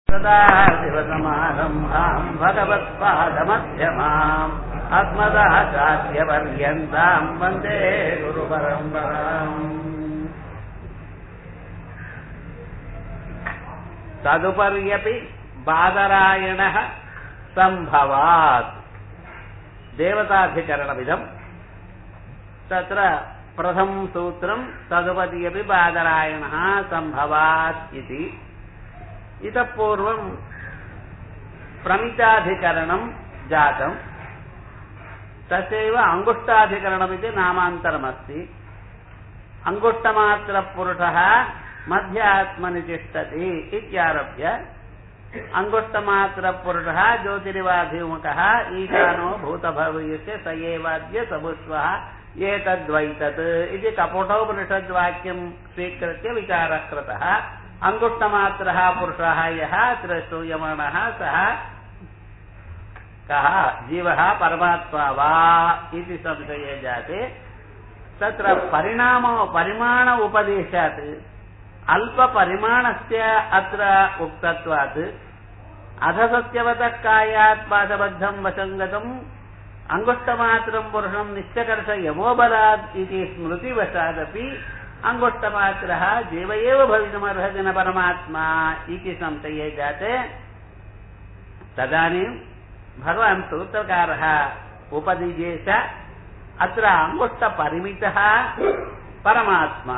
सदा शिवसमारम्भाम् भगवत्पादमध्यमाम् अस्मदाचार्यपर्यन्ताम् वन्दे गुरुपरम्पराम् तदुपर्यपि बादरायणः सम्भवात् देवताधिकरणमिदम् तत्र प्रथमं सूत्रम् तदुपर्यपि बादरायणः सम्भवात् इति इतः पूर्वम् प्रमिताधिकरणम् जातम् तस्यैव अङ्गुष्टाधिकरणमिति नामान्तरमस्ति अङ्गुष्टमात्रपुरुषः मध्यात्मनि तिष्ठति इत्यारभ्य अङ्गुष्टमात्रपुरुषः ज्योतिरिवाभिमुखः ईशानो भूतभव्यस्य स एवाद्य सभुष्वः एतद्वैतत् इति कपोटोपनिषद्वाक्यम् स्वीकृत्य विचारः कृतः अङ्गुष्टमात्रः पुरुषः यः अत्र श्रूयमाणः सः कः जीवः परमात्मा वा इति संशये जाते तत्र परिणाम परिमाण उपदेशात् अल्पपरिमाणस्य अत्र उक्तत्वात् अधसत्यवतः कायात् पाशबद्धम् वशङ्गतम् अङ्गुष्टमात्रम् पुरुषम् निश्चकर्ष यमोबलात् इति स्मृतिवशादपि अङ्गुष्टमात्रः जीव एव भवितुमर्हति न परमात्मा इति संशये जाते तदानीम् भगवान् सूत्रकारः उपदिशेष अत्र अङ्गुष्टपरिमितः परमात्मा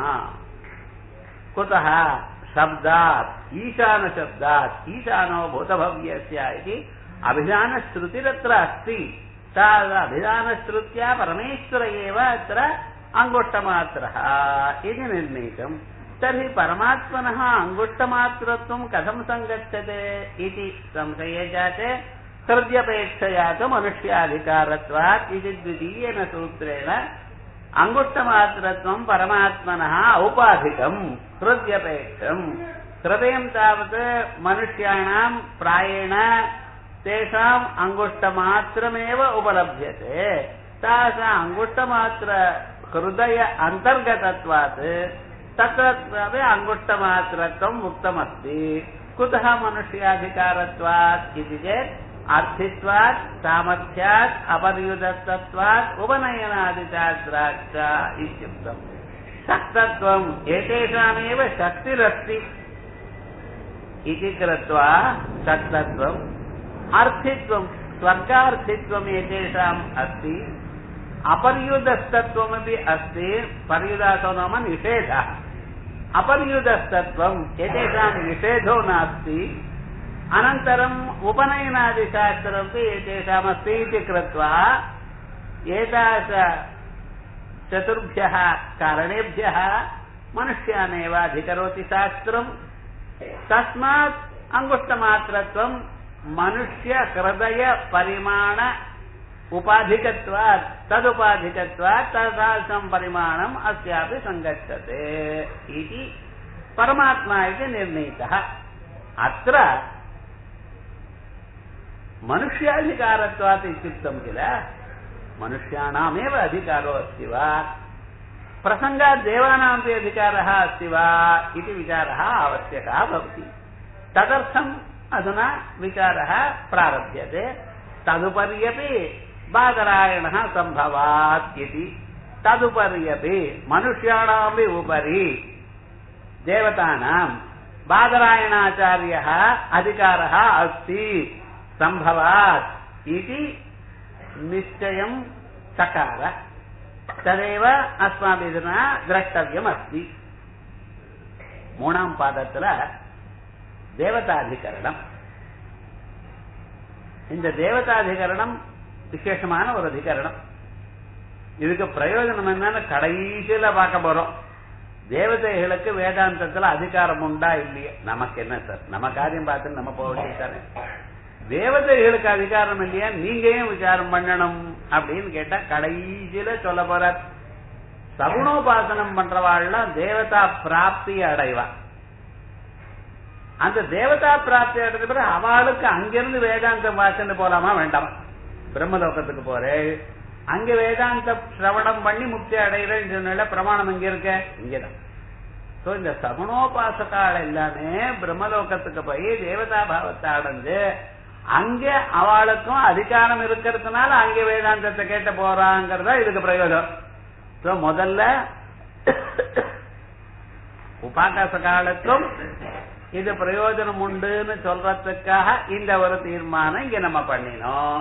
कुतः शब्दात् ईशानशब्दात् ईशानो भूतभव्यस्य इति अभिधानश्रुतिरत्र अस्ति सा अभिधानश्रुत्या परमेश्वर एव अत्र अङ्गुष्टमात्रः इति निर्णीतम् तर्हि परमात्मनः अङ्गुष्टमात्रत्वम् कथं सङ्गच्छते इति संशये जाते हृद्यपेक्षया तु मनुष्याधिकारत्वात् इति द्वितीयेन सूत्रेण अङ्गुष्टमात्रत्वम् परमात्मनः औपाधिकम् हृद्यपेक्षम् हृदयम् तावत् मनुष्याणाम् प्रायेण तेषाम् अङ्गुष्टमात्रमेव उपलभ्यते तासा अङ्गुष्टमात्र हृदय अन्तर्गतत्वात् तत्र अङ्गुष्टमात्रत्वम् उक्तमस्ति कुतः मनुष्याधिकारत्वात् इति चेत् अर्थित्वात् सामर्थ्यात् अपर्युदत्तत्वात् उपनयनादिशास्त्राच्च इत्युक्तम् शक्तत्वम् एतेषामेव शक्तिरस्ति इति कृत्वा शक्तत्वम् अर्थित्वम् स्वर्गार्थित्वम् एतेषाम् अस्ति अपर्युदस्तत्वमपि अस्ति पर्युदासो नाम निषेधः अपर्युदस्तत्वम् एतेषाम् निषेधो नास्ति अनन्तरम् उपनयनादिशास्त्रमपि एतेषामस्ति इति कृत्वा एतादृश चतुर्भ्यः कारणेभ्यः मनुष्यानेव अधिकरोति शास्त्रम् तस्मात् अङ्गुष्टमात्रत्वम् मनुष्यहृदयपरिमाण उपाधिकत्वात् तदुपाधिकत्वात् तदासं परिमाणम् अस्यापि सङ्गच्छते इति परमात्मा इति निर्णीतः अत्र मनुष्याधिकारत्वात् इत्युक्तं किल मनुष्याणामेव अधिकारो अस्ति वा प्रसङ्गात् देवानामपि अधिकारः अस्ति वा इति विचारः आवश्यकः भवति तदर्थम् अधुना विचारः प्रारभ्यते तदुपर्यपि बादरायणः सम्भवात् इति तदुपर्यपि मनुष्याणामपि उपरि देवतानाम् बादरायणाचार्यः अधिकारः अस्ति सम्भवात् इति निश्चयम् चकार तदेव अस्माभिर्ना द्रष्टव्यमस्ति மூணாம் பாதத்துல தேவதாதிகரணம் இந்த தேவதாதிகரணம் விசேஷமான ஒரு அதிகரணம் இதுக்கு பிரயோஜனம் என்னன்னு கடைசியில பார்க்க போறோம் தேவதைகளுக்கு வேதாந்தத்துல அதிகாரம் உண்டா இல்லையா நமக்கு என்ன சார் நம்ம காரியம் பார்த்து நம்ம போக வேண்டியதானே தேவதைகளுக்கு அதிகாரம் இல்லையா நீங்க ஏன் விசாரம் பண்ணணும் அப்படின்னு கேட்டா கடைசியில சொல்ல போற சகுணோபாசனம் பண்றவாள்லாம் தேவதா பிராப்தி அடைவா அந்த தேவதா பிராப்தி அடைந்த பிறகு அவளுக்கு அங்கிருந்து வேதாந்தம் வாசனை போலாமா வேண்டாமா பிரம்மலோகத்துக்கு போறேன் அங்க வேதாந்த சிரவணம் பண்ணி முக்தி அடைகிறேன்னு சொன்னால பிரமாணம் எங்க இருக்க இங்கதான் சோ இந்த சகுணோபாசகால் எல்லாமே பிரம்மலோகத்துக்கு போய் தேவதா பாவத்தை அடைஞ்சு அங்க அவளுக்கும் அதிகாரம் இருக்கிறதுனால அங்க வேதாந்தத்தை கேட்ட போறாங்கிறதா இதுக்கு பிரயோஜனம் சோ முதல்ல உபாகாச காலத்தும் இது பிரயோஜனம் உண்டுன்னு சொல்றதுக்காக இந்த ஒரு தீர்மானம் இங்க நம்ம பண்ணினோம்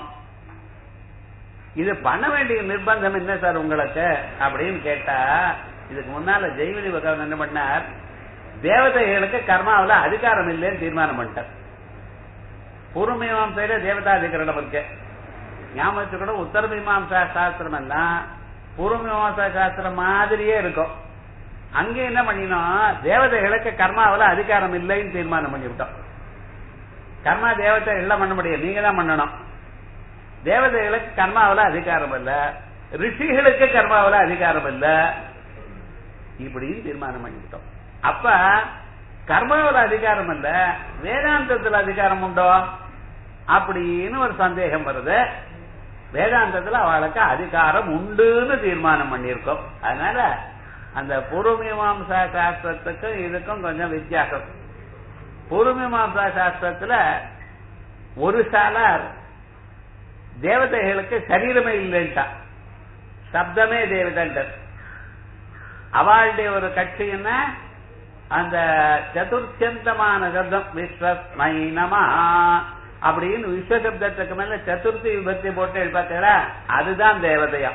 இது பண்ண வேண்டிய நிர்பந்தம் என்ன சார் உங்களுக்கு அப்படின்னு கேட்டா இதுக்கு முன்னால ஜெய்வதி பகவான் என்ன பண்ணார் தேவதைகளுக்கு கர்மாவில அதிகாரம் இல்லைன்னு தீர்மானம் பண்ணிட்டார் பூர்வமீமாசையில தேவதாதிகரணம் இருக்கு ஞாபகத்து கூட உத்தர மீமாசா சாஸ்திரம் எல்லாம் பூர்வமீமாசா சாஸ்திரம் மாதிரியே இருக்கும் அங்க என்ன பண்ணினோம் தேவதைகளுக்கு கர்மாவில அதிகாரம் இல்லைன்னு தீர்மானம் பண்ணிவிட்டோம் கர்மா தேவதை எல்லாம் பண்ண முடியும் நீங்க தான் பண்ணணும் தேவதைகளுக்கு கர்மாவில அதிகாரம் இல்ல ரிஷிகளுக்கு கர்மாவில அதிகாரம் இல்ல இப்படின்னு தீர்மானம் பண்ணிவிட்டோம் அப்ப கர்மாவில அதிகாரம் இல்ல வேதாந்தத்துல அதிகாரம் உண்டோ அப்படின்னு ஒரு சந்தேகம் வருது வேதாந்தத்துல அவளுக்கு அதிகாரம் உண்டுன்னு தீர்மானம் பண்ணியிருக்கோம் அதனால அந்த பூர்வமீமாசா சாஸ்திரத்துக்கும் இதுக்கும் கொஞ்சம் வித்தியாசம் பூர்வமீமாசா சாஸ்திரத்துல ஒரு சாலார் தேவதைகளுக்கு சரீரமே இல்லைன்ட்டா சப்தமே தேவதண்டர் அவளுடைய ஒரு கட்சி என்ன அந்த சதுர்த்தியந்தமான சப்தம் விஸ்வஸ்மை நம அப்படின்னு விஸ்வசப்தத்துக்கு மேல சதுர்த்தி விபத்தி போட்டு பார்த்தீங்களா அதுதான் தேவதையா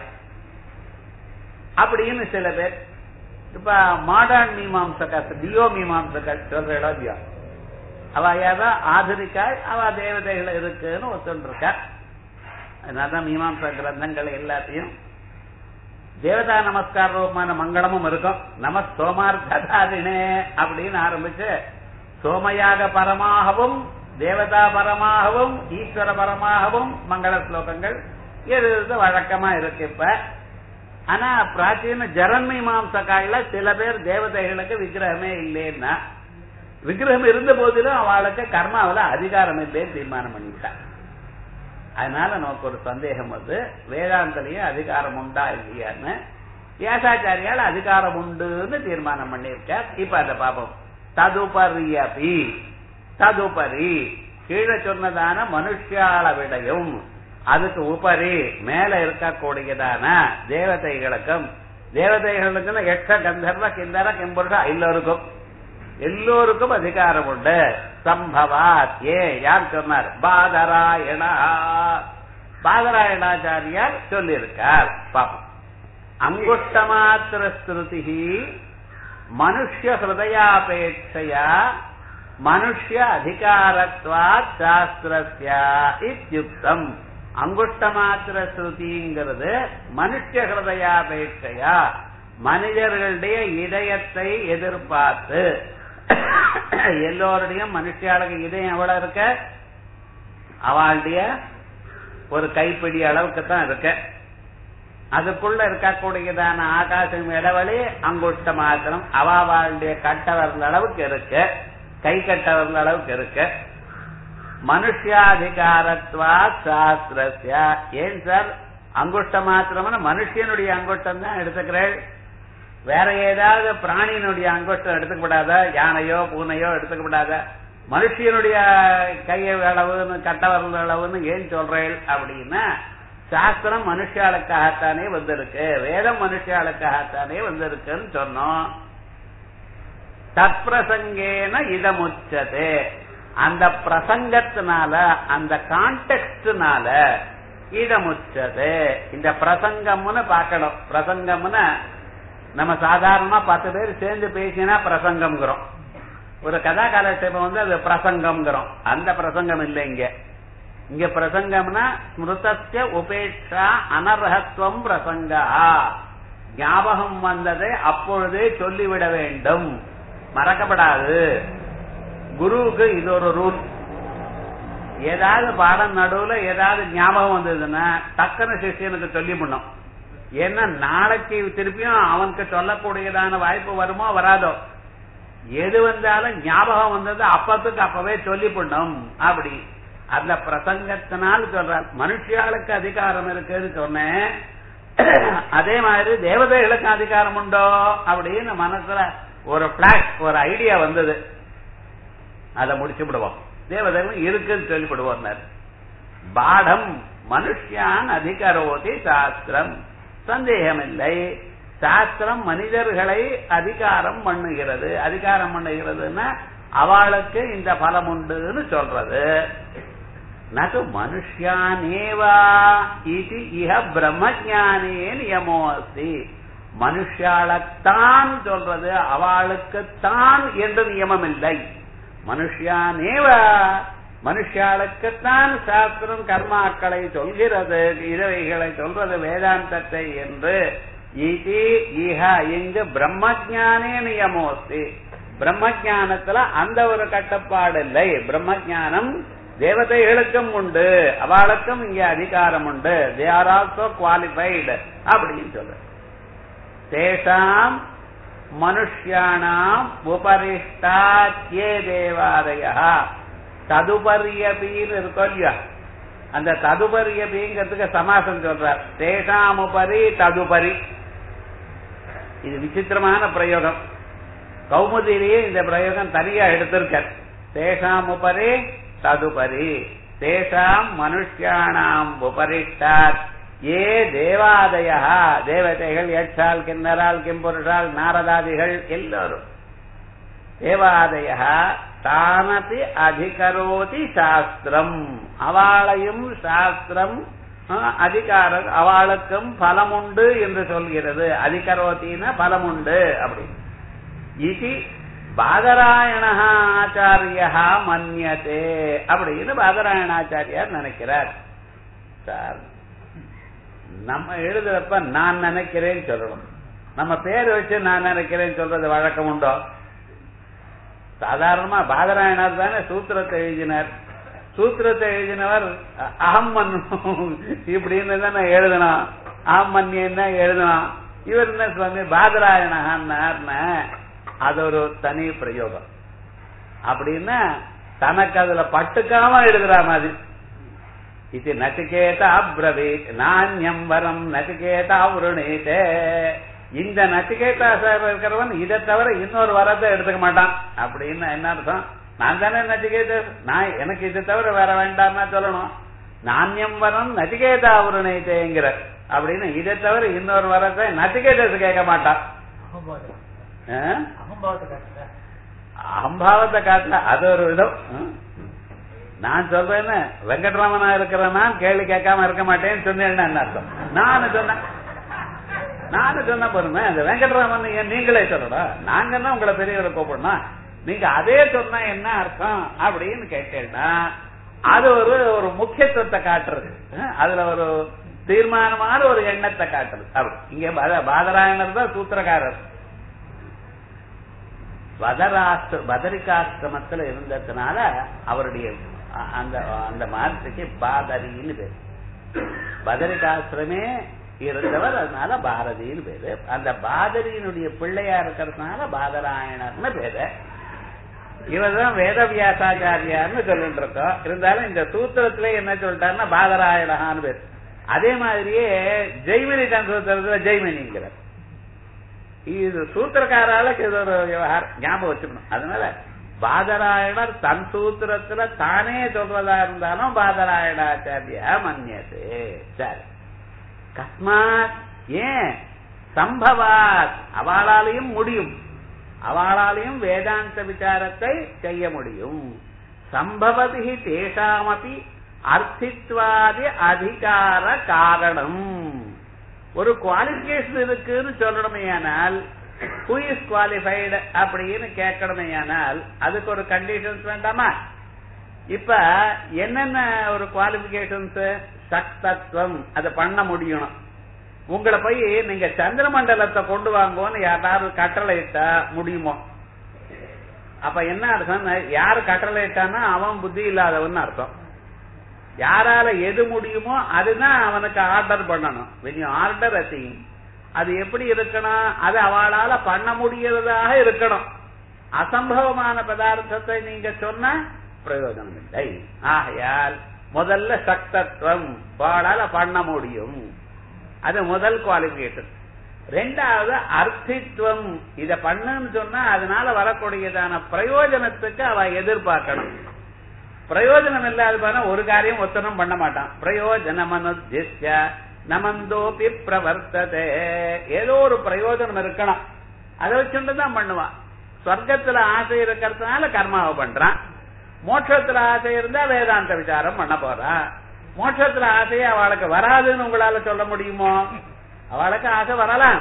அப்படின்னு சில பேர் இப்ப மாடர்ன் மீமாம்சகா டியோ மீமாம்சகா சொல்ற இடம் இல்லையா அவ யாதான் ஆதரிக்காய் அவ தேவதைகள் இருக்குன்னு ஒருத்தன் இருக்கா அதனாலதான் மீமாம்சா கிரந்தங்கள் எல்லாத்தையும் தேவதா நமஸ்கார ரூபமான மங்களமும் இருக்கும் நம சோமார்த்தாதினே அப்படின்னு ஆரம்பிச்சு சோமயாக பரமாகவும் தேவதா பரமாகவும் ஈஸ்வர பரமாகவும் மங்கள ஸ்லோகங்கள் எழுது வழக்கமா இருக்கு இப்ப ஆனா பிராச்சீன ஜரன்மை மாம்சக்காயில சில பேர் தேவதைகளுக்கு விக்கிரகமே இல்லைன்னா விக்கிரகம் இருந்த போதிலும் அவளுக்கு கர்மாவில அதிகாரம் இல்லைன்னு தீர்மானம் பண்ணிவிட்டான் அதனால நமக்கு ஒரு சந்தேகம் வந்து வேதாந்தலையும் அதிகாரம் உண்டா இல்லையான்னு வியாசாச்சாரியால் அதிகாரம் உண்டுன்னு தீர்மானம் பண்ணியிருக்கார் இப்ப அதை பார்ப்போம் ததுபரியபி ததுபரி கீழே சொன்னதான மனுஷால விடையும் அதுக்கு உபரி மேல இருக்கக்கூடியதான தேவதைகளுக்கும் தேவதைகளுக்கு எட்ட கந்தர்வ கிந்தர கிம்புருஷ எல்லோருக்கும் எல்லோருக்கும் அதிகாரம் உண்டு சம்பவாத் ஏ யார் சொன்னார் பாதராயணா பாதராயணாச்சாரியார் சொல்லியிருக்கார் பாப்போம் அங்குஷ்டமாத்திர ஸ்ருதி மனுஷ்ய ஹிருதயாபேட்சையா மனுஷ்ய அதிகாரத்வாத் சாஸ்திரஸ்ய இத்தியுக்தம் அங்குஷ்டமாத்திர ஸ்ருதிங்கிறது மனுஷ்ய ஹிருதயாபேட்சையா மனிதர்களுடைய இதயத்தை எதிர்பார்த்து எல்லோருடையும் மனுஷியாளுக்கு இதயம் எவ்வளவு இருக்க அவளுடைய ஒரு கைப்பிடி அளவுக்கு தான் இருக்க அதுக்குள்ள இருக்கக்கூடியதான ஆகாசம் இடைவெளி அங்குஷ்ட மாத்திரம் அவாவாளுடைய கட்டவர்கள் அளவுக்கு இருக்கு கை கட்டவர்கள் அளவுக்கு இருக்கு மனுஷியாதிகாரத்வா சாஸ்திரஸ்ய ஏன் சார் அங்குஷ்ட மாத்திரம்னு மனுஷனுடைய அங்குஷ்டம் தான் எடுத்துக்கிறேன் வேற ஏதாவது பிராணியினுடைய அங்குஷ்டம் எடுத்துக்கப்படாத யானையோ பூனையோ எடுத்துக்கப்படாத மனுஷனுடைய கையை அளவுன்னு கட்டவரல் அளவுன்னு ஏன் சொல்றேன் அப்படின்னா சாஸ்திரம் மனுஷாளுக்காகத்தானே வந்திருக்கு வேதம் மனுஷாளுக்காகத்தானே வந்திருக்குன்னு சொன்னோம் தற்பிரசங்கேன இதமுச்சது அந்த பிரசங்கத்தினால அந்த கான்டெக்ட்னால இடமுச்சது இந்த பிரசங்கம்னு பார்க்கணும் பிரசங்கம்னு நம்ம சாதாரணமா பத்து பேர் சேர்ந்து பேசினா பிரசங்கம்ங்கிறோம் ஒரு கதா காலட்சேபம் வந்து அது பிரசங்கம்ங்கிறோம் அந்த பிரசங்கம் இல்லை இங்க இங்க பிரசங்கம்னா ஸ்மிருதஸ்ய உபேட்சா அனர்ஹத்துவம் பிரசங்கா ஞாபகம் வந்ததை அப்பொழுதே சொல்லிவிட வேண்டும் மறக்கப்படாது குருவுக்கு இது ஒரு ரூல் ஏதாவது பாடம் நடுவுல ஏதாவது ஞாபகம் வந்ததுன்னா டக்குன்னு சிஷியனுக்கு சொல்லி பண்ணும் ஏன்னா நாளைக்கு திருப்பியும் அவனுக்கு சொல்லக்கூடியதான வாய்ப்பு வருமோ வராதோ எது வந்தாலும் ஞாபகம் வந்தது அப்பத்துக்கு அப்பவே சொல்லி பண்ணும் அப்படி அந்த பிரசங்கத்தினால் சொல்ற மனுஷியாளுக்கு அதிகாரம் இருக்குன்னு சொன்னேன் அதே மாதிரி தேவதைகளுக்கு அதிகாரம் உண்டோ அப்படின்னு மனசுல ஒரு பிளாஷ் ஒரு ஐடியா வந்தது அதை முடிச்சு விடுவோம் தேவதர்மம் இருக்குன்னு சொல்லிவிடுவோம் பாடம் மனுஷியான் அதிகரோதி சாஸ்திரம் சந்தேகமில்லை சாஸ்திரம் மனிதர்களை அதிகாரம் பண்ணுகிறது அதிகாரம் பண்ணுகிறதுன்னா அவளுக்கு இந்த பலம் உண்டுன்னு சொல்றது நது மனுஷியானேவா இது இஹ பிரம்மஜானே நியமோ அஸ்தி மனுஷாலத்தான் சொல்றது அவளுக்குத்தான் என்று நியமம் இல்லை மனுஷியானேவா மனுஷாளுக்குத்தான் சாஸ்திரம் கர்மாக்களை சொல்கிறது இறவைகளை சொல்றது வேதாந்தத்தை என்று இது இஹ இங்கு பிரம்மஜானே நியமோஸ்தி பிரம்மஜானத்துல அந்த ஒரு கட்டுப்பாடு இல்லை பிரம்மஜானம் தேவதைகளுக்கும் உண்டு அவளுக்கும் இங்க அதிகாரம் உண்டு தே ஆர் ஆல்சோ குவாலிஃபைடு அப்படின்னு சொல்ற தேசாம் மனுஷியானாம் உபரிஷ்டாத்யே தேவாதயா ததுபரியபின்னு இருக்கும் இல்லையா அந்த ததுபரியபிங்கிறதுக்கு சமாசம் சொல்றார் தேசாம் உபரி ததுபரி இது விசித்திரமான பிரயோகம் கௌமுதிலேயே இந்த பிரயோகம் தனியா எடுத்திருக்க தேசாம் உபரி ததுபரி தேசாம் மனுஷியானாம் உபரிஷ்டாத் ஏ தேவாதயா தேவதைகள் யட்சால் கிண்ணரால் கிம்புருஷால் நாரதாதிகள் எல்லோரும் தேவாதயா தானபி அதிகரோதி சாஸ்திரம் அவளையும் சாஸ்திரம் அதிகாரம் அவளுக்கும் பலம் உண்டு என்று சொல்கிறது அதிகரோத்தின பலம் உண்டு அப்படி இது பாதராயண ஆச்சாரியா மன்யதே அப்படின்னு பாதராயணாச்சாரியார் நினைக்கிறார் சார் நம்ம எழுதுறப்ப நான் நினைக்கிறேன்னு சொல்லணும் நம்ம பேர் வச்சு நான் நினைக்கிறேன்னு சொல்றது வழக்கம் உண்டோ சாதாரணமா பாதராயணர் தானே சூத்திரத்தை எழுதினார் சூத்திரத்தை எழுதினவர் அகம் இப்படின்னு தானே எழுதணும் அகம் மன்யன்னு எழுதணும் இவர் என்ன சுவாமி பாதராயணான்னு அது ஒரு தனி பிரயோகம் அப்படின்னா தனக்கு அதுல பட்டுக்காம எழுதுற மாதிரி இது நச்சிகேத அப்ரவீத் நாண்யம் வரம் நச்சிகேத உருணீதே இந்த நச்சிகேதா இருக்கிறவன் இதை தவிர இன்னொரு வரத்தை எடுத்துக்க மாட்டான் அப்படின்னு என்ன அர்த்தம் நான் தானே நச்சிகேத நான் எனக்கு இதை தவிர வேற வேண்டாம்னா சொல்லணும் நாண்யம் வரம் நச்சிகேதா உருணீதேங்கிற அப்படின்னு இதை தவிர இன்னொரு வரத்தை நச்சிகேதத்து கேட்க மாட்டான் அகம்பாவத்தை காட்டல அது ஒரு விதம் நான் சொல்றேன்னு வெங்கட்ராமனா இருக்கிறேன்னா கேள்வி கேட்காம இருக்க மாட்டேன்னு சொன்னேன்னு என்ன அர்த்தம் நானு சொன்னேன் நானு சொன்ன பொறுமை அந்த வெங்கட்ராமன் நீங்களே சொல்லடா நாங்க தான் உங்களை பெரியவரை கூப்பிடணும் நீங்க அதே சொன்னா என்ன அர்த்தம் அப்படின்னு கேட்டேன்னா அது ஒரு ஒரு முக்கியத்துவத்தை காட்டுறது அதுல ஒரு தீர்மானமான ஒரு எண்ணத்தை காட்டுறது அப்படி இங்க பாதராயணர் தான் சூத்திரக்காரர் பதராஷ்டிர பதரிகாஷ்டிரமத்துல இருந்ததுனால அவருடைய அந்த அந்த மாதத்துக்கு பாதரின்னு பேரு பதரிகாசிரமே இருந்தவர் அதனால பாரதின்னு பேரு அந்த பாதரியினுடைய பிள்ளையா இருக்கிறதுனால பாதராயணர்னு பேரு இவர் தான் வேதவியாசாச்சாரியார்னு சொல்லிட்டு இருக்கோம் இருந்தாலும் இந்த சூத்திரத்துல என்ன சொல்லிட்டாருன்னா பாதராயணகான்னு பேரு அதே மாதிரியே ஜெய்மினி சூத்திரத்துல ஜெய்மினிங்கிறார் இது சூத்திரக்காராளுக்கு இது ஒரு விவகாரம் ஞாபகம் வச்சுக்கணும் அதனால பாதராயணர் தன் சூத்திரத்துல தானே சொல்றதா இருந்தாலும் பாதராயணாச்சாரியா மன்னியது சரி கஸ்மாத் ஏன் சம்பவாத் அவளாலையும் முடியும் அவளாலையும் வேதாந்த விசாரத்தை செய்ய முடியும் சம்பவதி தேசாமபி அர்த்தித்வாதி அதிகார காரணம் ஒரு குவாலிபிகேஷன் இருக்குன்னு சொல்லணுமே ஆனால் ஹூ இஸ் குவாலிஃபைடு அப்படின்னு கேட்கணுமே ஆனால் அதுக்கு ஒரு கண்டிஷன்ஸ் வேண்டாமா இப்ப என்னென்ன ஒரு குவாலிபிகேஷன்ஸ் சக்தத்துவம் அதை பண்ண முடியணும் உங்களை போய் நீங்க சந்திர மண்டலத்தை கொண்டு வாங்கோன்னு யாராவது கட்டளை இட்டா முடியுமோ அப்ப என்ன அர்த்தம் யாரு கட்டளை இட்டானா அவன் புத்தி இல்லாதவன் அர்த்தம் யாரால எது முடியுமோ அதுதான் அவனுக்கு ஆர்டர் பண்ணணும் வென் யூ ஆர்டர் அத்திங் அது எப்படி இருக்கணும் அது அவளால பண்ண முடியறதாக இருக்கணும் அசம்பவமான பதார்த்தத்தை நீங்க சொன்ன பிரயோஜனம் இல்லை ஆகையால் முதல்ல சக்தத்துவம் அவளால பண்ண முடியும் அது முதல் குவாலிபிகேஷன் ரெண்டாவது அர்த்தித்துவம் இத பண்ணுன்னு சொன்னா அதனால வரக்கூடியதான பிரயோஜனத்துக்கு அவ எதிர்பார்க்கணும் பிரயோஜனம் இல்லாத பண்ண ஒரு காரியம் ஒத்தனம் பண்ண மாட்டான் பிரயோஜனம் அனுத்திய நமந்தோபி பிரவர்த்ததே ஏதோ ஒரு பிரயோஜனம் இருக்கணும் அதை வச்சுட்டு தான் பண்ணுவான் சொர்க்கத்துல ஆசை இருக்கிறதுனால கர்மாவை பண்றான் மோட்சத்துல ஆசை இருந்தா வேதாந்த விசாரம் பண்ண போறான் மோட்சத்துல ஆசையே அவளுக்கு வராதுன்னு உங்களால சொல்ல முடியுமோ அவளுக்கு ஆசை வரலாம்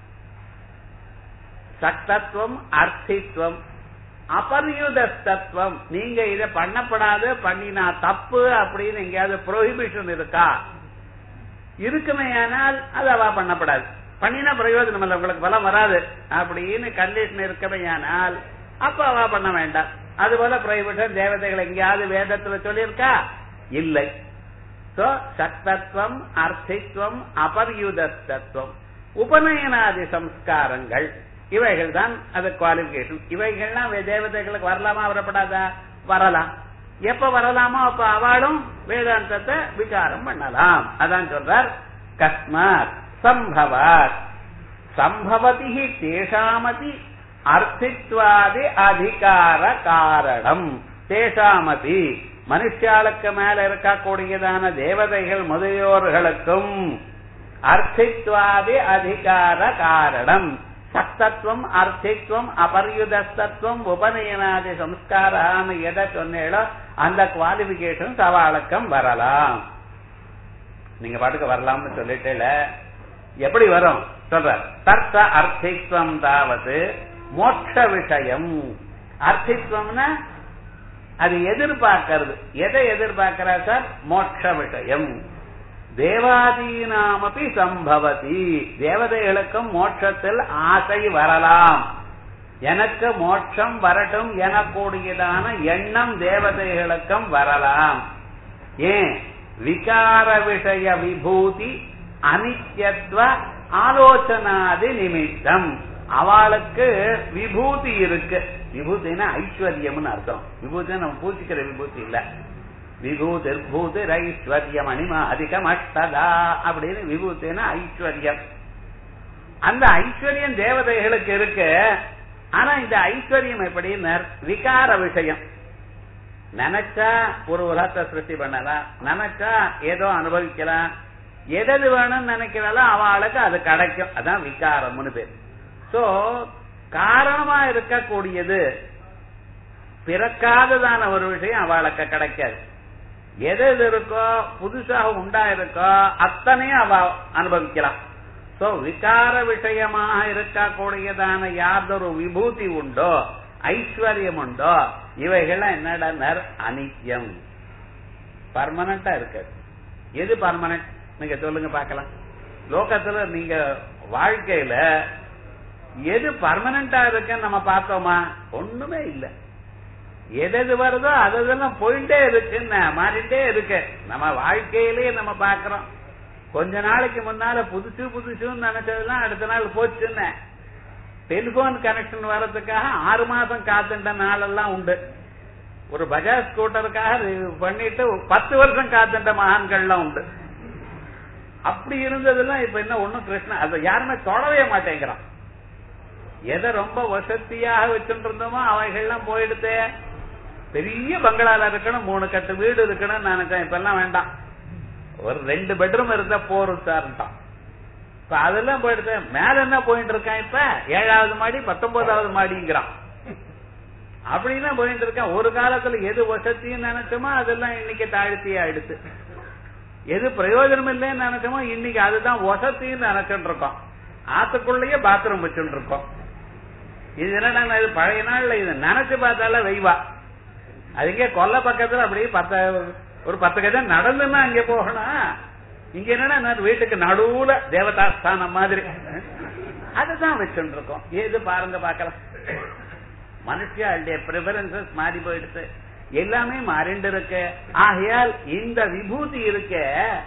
சக்தத்துவம் அர்த்தித்துவம் அபரியுதத்துவம் நீங்க இதை பண்ணப்படாது பண்ணினா தப்பு அப்படின்னு எங்கேயாவது ப்ரொஹிபிஷன் இருக்கா இருக்குமே ஆனால் அது அவ பண்ணப்படாது பண்ணினா பிரயோஜனம் இல்லை உங்களுக்கு பலம் வராது அப்படின்னு கண்டிஷன் இருக்கவே ஆனால் அப்ப அவ பண்ண வேண்டாம் அது போல பிரயோஜனம் தேவதைகள் எங்கேயாவது வேதத்துல சொல்லியிருக்கா இல்லை சோ சக்தத்துவம் அர்த்தித்துவம் அபரியுதத்துவம் உபநயனாதி சம்ஸ்காரங்கள் இவைகள் தான் அது குவாலிபிகேஷன் இவைகள்லாம் தேவதைகளுக்கு வரலாமா வரப்படாதா வரலாம் எப்ப வரலாமோ அப்ப அவளும் வேதாந்தத்தை விசாரம் பண்ணலாம் அதான் சொல்றார் கஸ்மாத் சம்பவாத் சம்பவதி தேஷாமதி அர்த்தித்வாதி அதிகார காரணம் தேஷாமதி மனுஷாளுக்கு மேல இருக்கக்கூடியதான தேவதைகள் முதலியோர்களுக்கும் அர்த்தித்வாதி அதிகார காரணம் சக்தத்துவம் அர்த்தித்துவம் அபரியுதத்துவம் உபநயனாதி சம்ஸ்காரான்னு எதை சொன்னேளோ அந்த குவாலிபிகேஷன் சவாலக்கம் வரலாம் நீங்க பாட்டுக்கு வரலாம்னு சொல்லிட்டேல எப்படி வரும் சொல்ற தர்த்த அர்த்தித்வம் தாவது மோட்ச விஷயம் அர்த்தித்வம்னா அது எதிர்பார்க்கிறது எதை எதிர்பார்க்கிறா சார் மோட்ச விஷயம் தேவாதீனாமபி சம்பவதி தேவதைகளுக்கும் மோட்சத்தில் ஆசை வரலாம் எனக்கு மோட்சம் வரட்டும் எனக்கூடியதான எண்ணம் தேவதைகளுக்கும் வரலாம் ஏன் விகார விஷய விபூதி அனித்யத்துவ ஆலோசனாதி நிமித்தம் அவளுக்கு விபூதி இருக்கு விபூதினா ஐஸ்வர்யம்னு அர்த்தம் விபூதி நம்ம பூச்சிக்கிற விபூதி இல்ல விபூதி பூதி ஐஸ்வர்யம் அனிமா அதிகம் அஷ்டதா அப்படின்னு விபூத்தினா ஐஸ்வர்யம் அந்த ஐஸ்வர்யம் தேவதைகளுக்கு இருக்கு ஆனா இந்த ஐஸ்வர்யம் எப்படின்னு விகார விஷயம் நினைச்சா ஒரு உலகத்தை சிருஷ்டி பண்ணலாம் நினைச்சா ஏதோ அனுபவிக்கலாம் எதது வேணும்னு நினைக்கிறாலும் அவளுக்கு அது கிடைக்கும் அதான் விகாரம்னு பேர் சோ காரணமா இருக்கக்கூடியது பிறக்காததான ஒரு விஷயம் அவளுக்கு கிடைக்காது எது எது இருக்கோ புதுசாக உண்டா இருக்கோ அத்தனையும் அவ அனுபவிக்கலாம் சோ விகார விஷயமாக இருக்கக்கூடியதான யாதொரு விபூதி உண்டோ ஐஸ்வர்யம் உண்டோ இவைகள்லாம் என்னடா அனித்யம் பர்மனண்டா இருக்காது எது பர்மனன்ட் நீங்க சொல்லுங்க பாக்கலாம் லோகத்துல நீங்க வாழ்க்கையில எது பர்மனண்டா இருக்குன்னு நம்ம பார்த்தோமா ஒண்ணுமே இல்ல எது எது வருதோ அதெல்லாம் போயிட்டே இருக்குன்னு மாறிட்டே இருக்கு நம்ம வாழ்க்கையிலேயே நம்ம பாக்குறோம் கொஞ்ச நாளைக்கு முன்னால புதுசு புதுசுன்னு நினைச்சதெல்லாம் அடுத்த நாள் போச்சுன்னு டெலிபோன் கனெக்ஷன் வர்றதுக்காக ஆறு மாசம் காத்துட்ட நாளெல்லாம் உண்டு ஒரு பஜாஜ் ஸ்கூட்டருக்காக பண்ணிட்டு பத்து வருஷம் காத்துட்ட மகான்கள்லாம் உண்டு அப்படி இருந்ததெல்லாம் இப்ப என்ன ஒண்ணும் கிருஷ்ணா அதை யாருமே தொடவே மாட்டேங்கிறான் எதை ரொம்ப வசதியாக வச்சுட்டு இருந்தோமோ அவைகள்லாம் போயிடுத்தே பெரிய பங்களால இருக்கணும் மூணு கட்டு வீடு இருக்கணும்னு நினைச்சேன் இப்ப எல்லாம் வேண்டாம் ஒரு ரெண்டு பெட்ரூம் இருந்தா போரும் சார்ட்டான் இப்ப அதெல்லாம் போயிடுது மேல என்ன போயிட்டு இருக்கான் இப்ப ஏழாவது மாடி பத்தொன்பதாவது மாடிங்கிறான் அப்படிதான் போயிட்டு இருக்கேன் ஒரு காலத்துல எது வசதின்னு நினைச்சோமோ அதெல்லாம் இன்னைக்கு தாழ்த்தி ஆயிடுச்சு எது பிரயோஜனம் இல்லைன்னு நினைச்சோமோ இன்னைக்கு அதுதான் வசதின்னு நினைச்சுட்டு இருக்கோம் ஆத்துக்குள்ளேயே பாத்ரூம் வச்சுட்டு இருக்கோம் இது என்னடா இது பழைய நாள்ல இது நினைச்சு பார்த்தால வெய்வா அதுக்கே கொல்ல பக்கத்துல அப்படியே பத்த ஒரு பத்து கஜம் நடந்துன்னா அங்க போகணும் இங்க என்னன்னா வீட்டுக்கு நடுவுல தேவதாஸ்தானம் மாதிரி அதுதான் வச்சுட்டு இருக்கோம் ஏது பாருங்க பாக்கலாம் மனுஷியாளுடைய ப்ரிஃபரன்சஸ் மாறி போயிடுச்சு எல்லாமே மாறிண்டு இருக்கு ஆகையால் இந்த விபூதி இருக்க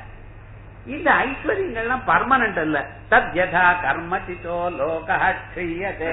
இந்த ஐஸ்வர்யங்கள்லாம் பர்மனன்ட் இல்ல தத் யதா கர்மசிதோ லோகா க்ஷீயதே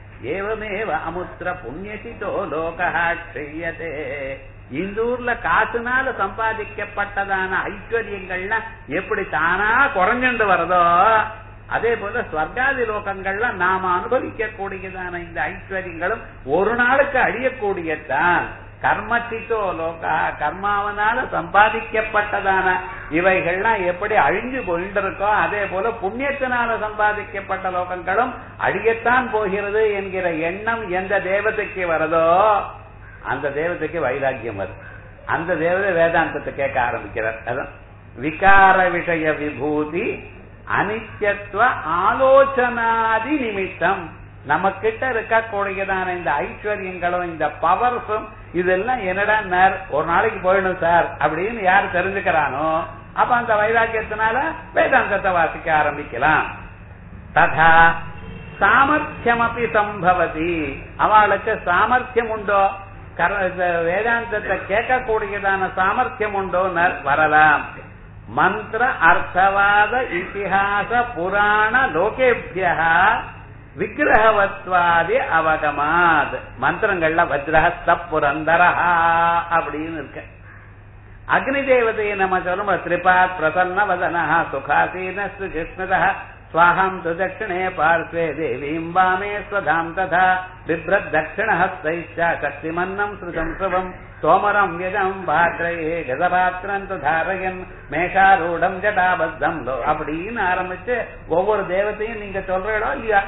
ஏவமேவ அமுத்திர புண்ணியசிதோ லோகா க்ஷீயதே இந்த ஊர்ல காசுனால சம்பாதிக்கப்பட்டதான ஐஸ்வர்யங்கள்லாம் எப்படி தானா குறைஞ்சுண்டு வருதோ அதே போல ஸ்வர்காதி லோகங்கள்ல நாம அனுபவிக்க கூடியதான இந்த ஐஸ்வர்யங்களும் ஒரு நாளுக்கு அழியக்கூடியதான் கர்மச்சித்தோ லோகா கர்மாவனால சம்பாதிக்கப்பட்டதான இவைகள்லாம் எப்படி அழிஞ்சு போயிட்டு அதே போல புண்ணியத்தினால சம்பாதிக்கப்பட்ட லோகங்களும் அழியத்தான் போகிறது என்கிற எண்ணம் எந்த தேவதைக்கு வருதோ அந்த தேவதைக்கு வைராக்கியம் வரும் அந்த தேவதை வேதாந்தத்தை கேட்க ஆரம்பிக்கிறார் அதான் விகார விஷய விபூதி அனித்யத்துவ ஆலோசனாதி நிமித்தம் நம்ம கிட்ட இருக்கக்கூடியதான இந்த ஐஸ்வர்யங்களும் இந்த பவர்ஸும் இதெல்லாம் என்னடா ஒரு நாளைக்கு போயிடும் சார் அப்படின்னு யார் தெரிஞ்சுக்கிறானோ அப்ப அந்த வைராக்கியத்தினால வேதாந்தத்தை வாசிக்க ஆரம்பிக்கலாம் ததா சாமர்த்தியம் அப்படி சம்பவதி அவளுக்கு சாமர்த்தியம் உண்டோ வேதாந்தத்தை கேட்கக்கூடியதான சாமர்த்தியம் உண்டோ வரலாம் மந்திர அர்த்தவாத இத்திஹாச புராண லோகேபியா விக்கிரகவத்வாதி அவகமாத் மந்திரங்கள்ல வஜ்ரஹஸ்த புரந்தரஹா அப்படின்னு இருக்கு அக்னி தேவதையை நம்ம சொல்லும் திரிபாத் பிரசன்ன வதனஹா சுகாசீன கிருஷ்ணதா स्वाहं तु दक्षिणे पार्श्वे देवीं वामे स्वधाम् तथा बिभ्रत् दक्षिणहस्तैश्च शक्तिमन्नम् श्रुतम् श्रुवम् तोमरम् व्यजम् பாத்திரையே கதபாத்திரம் து தாரயன் மேஷாரூடம் ஜடாபத்தம் அப்படின்னு ஆரம்பிச்சு ஒவ்வொரு தேவத்தையும் நீங்க சொல்றீங்களோ இல்லையா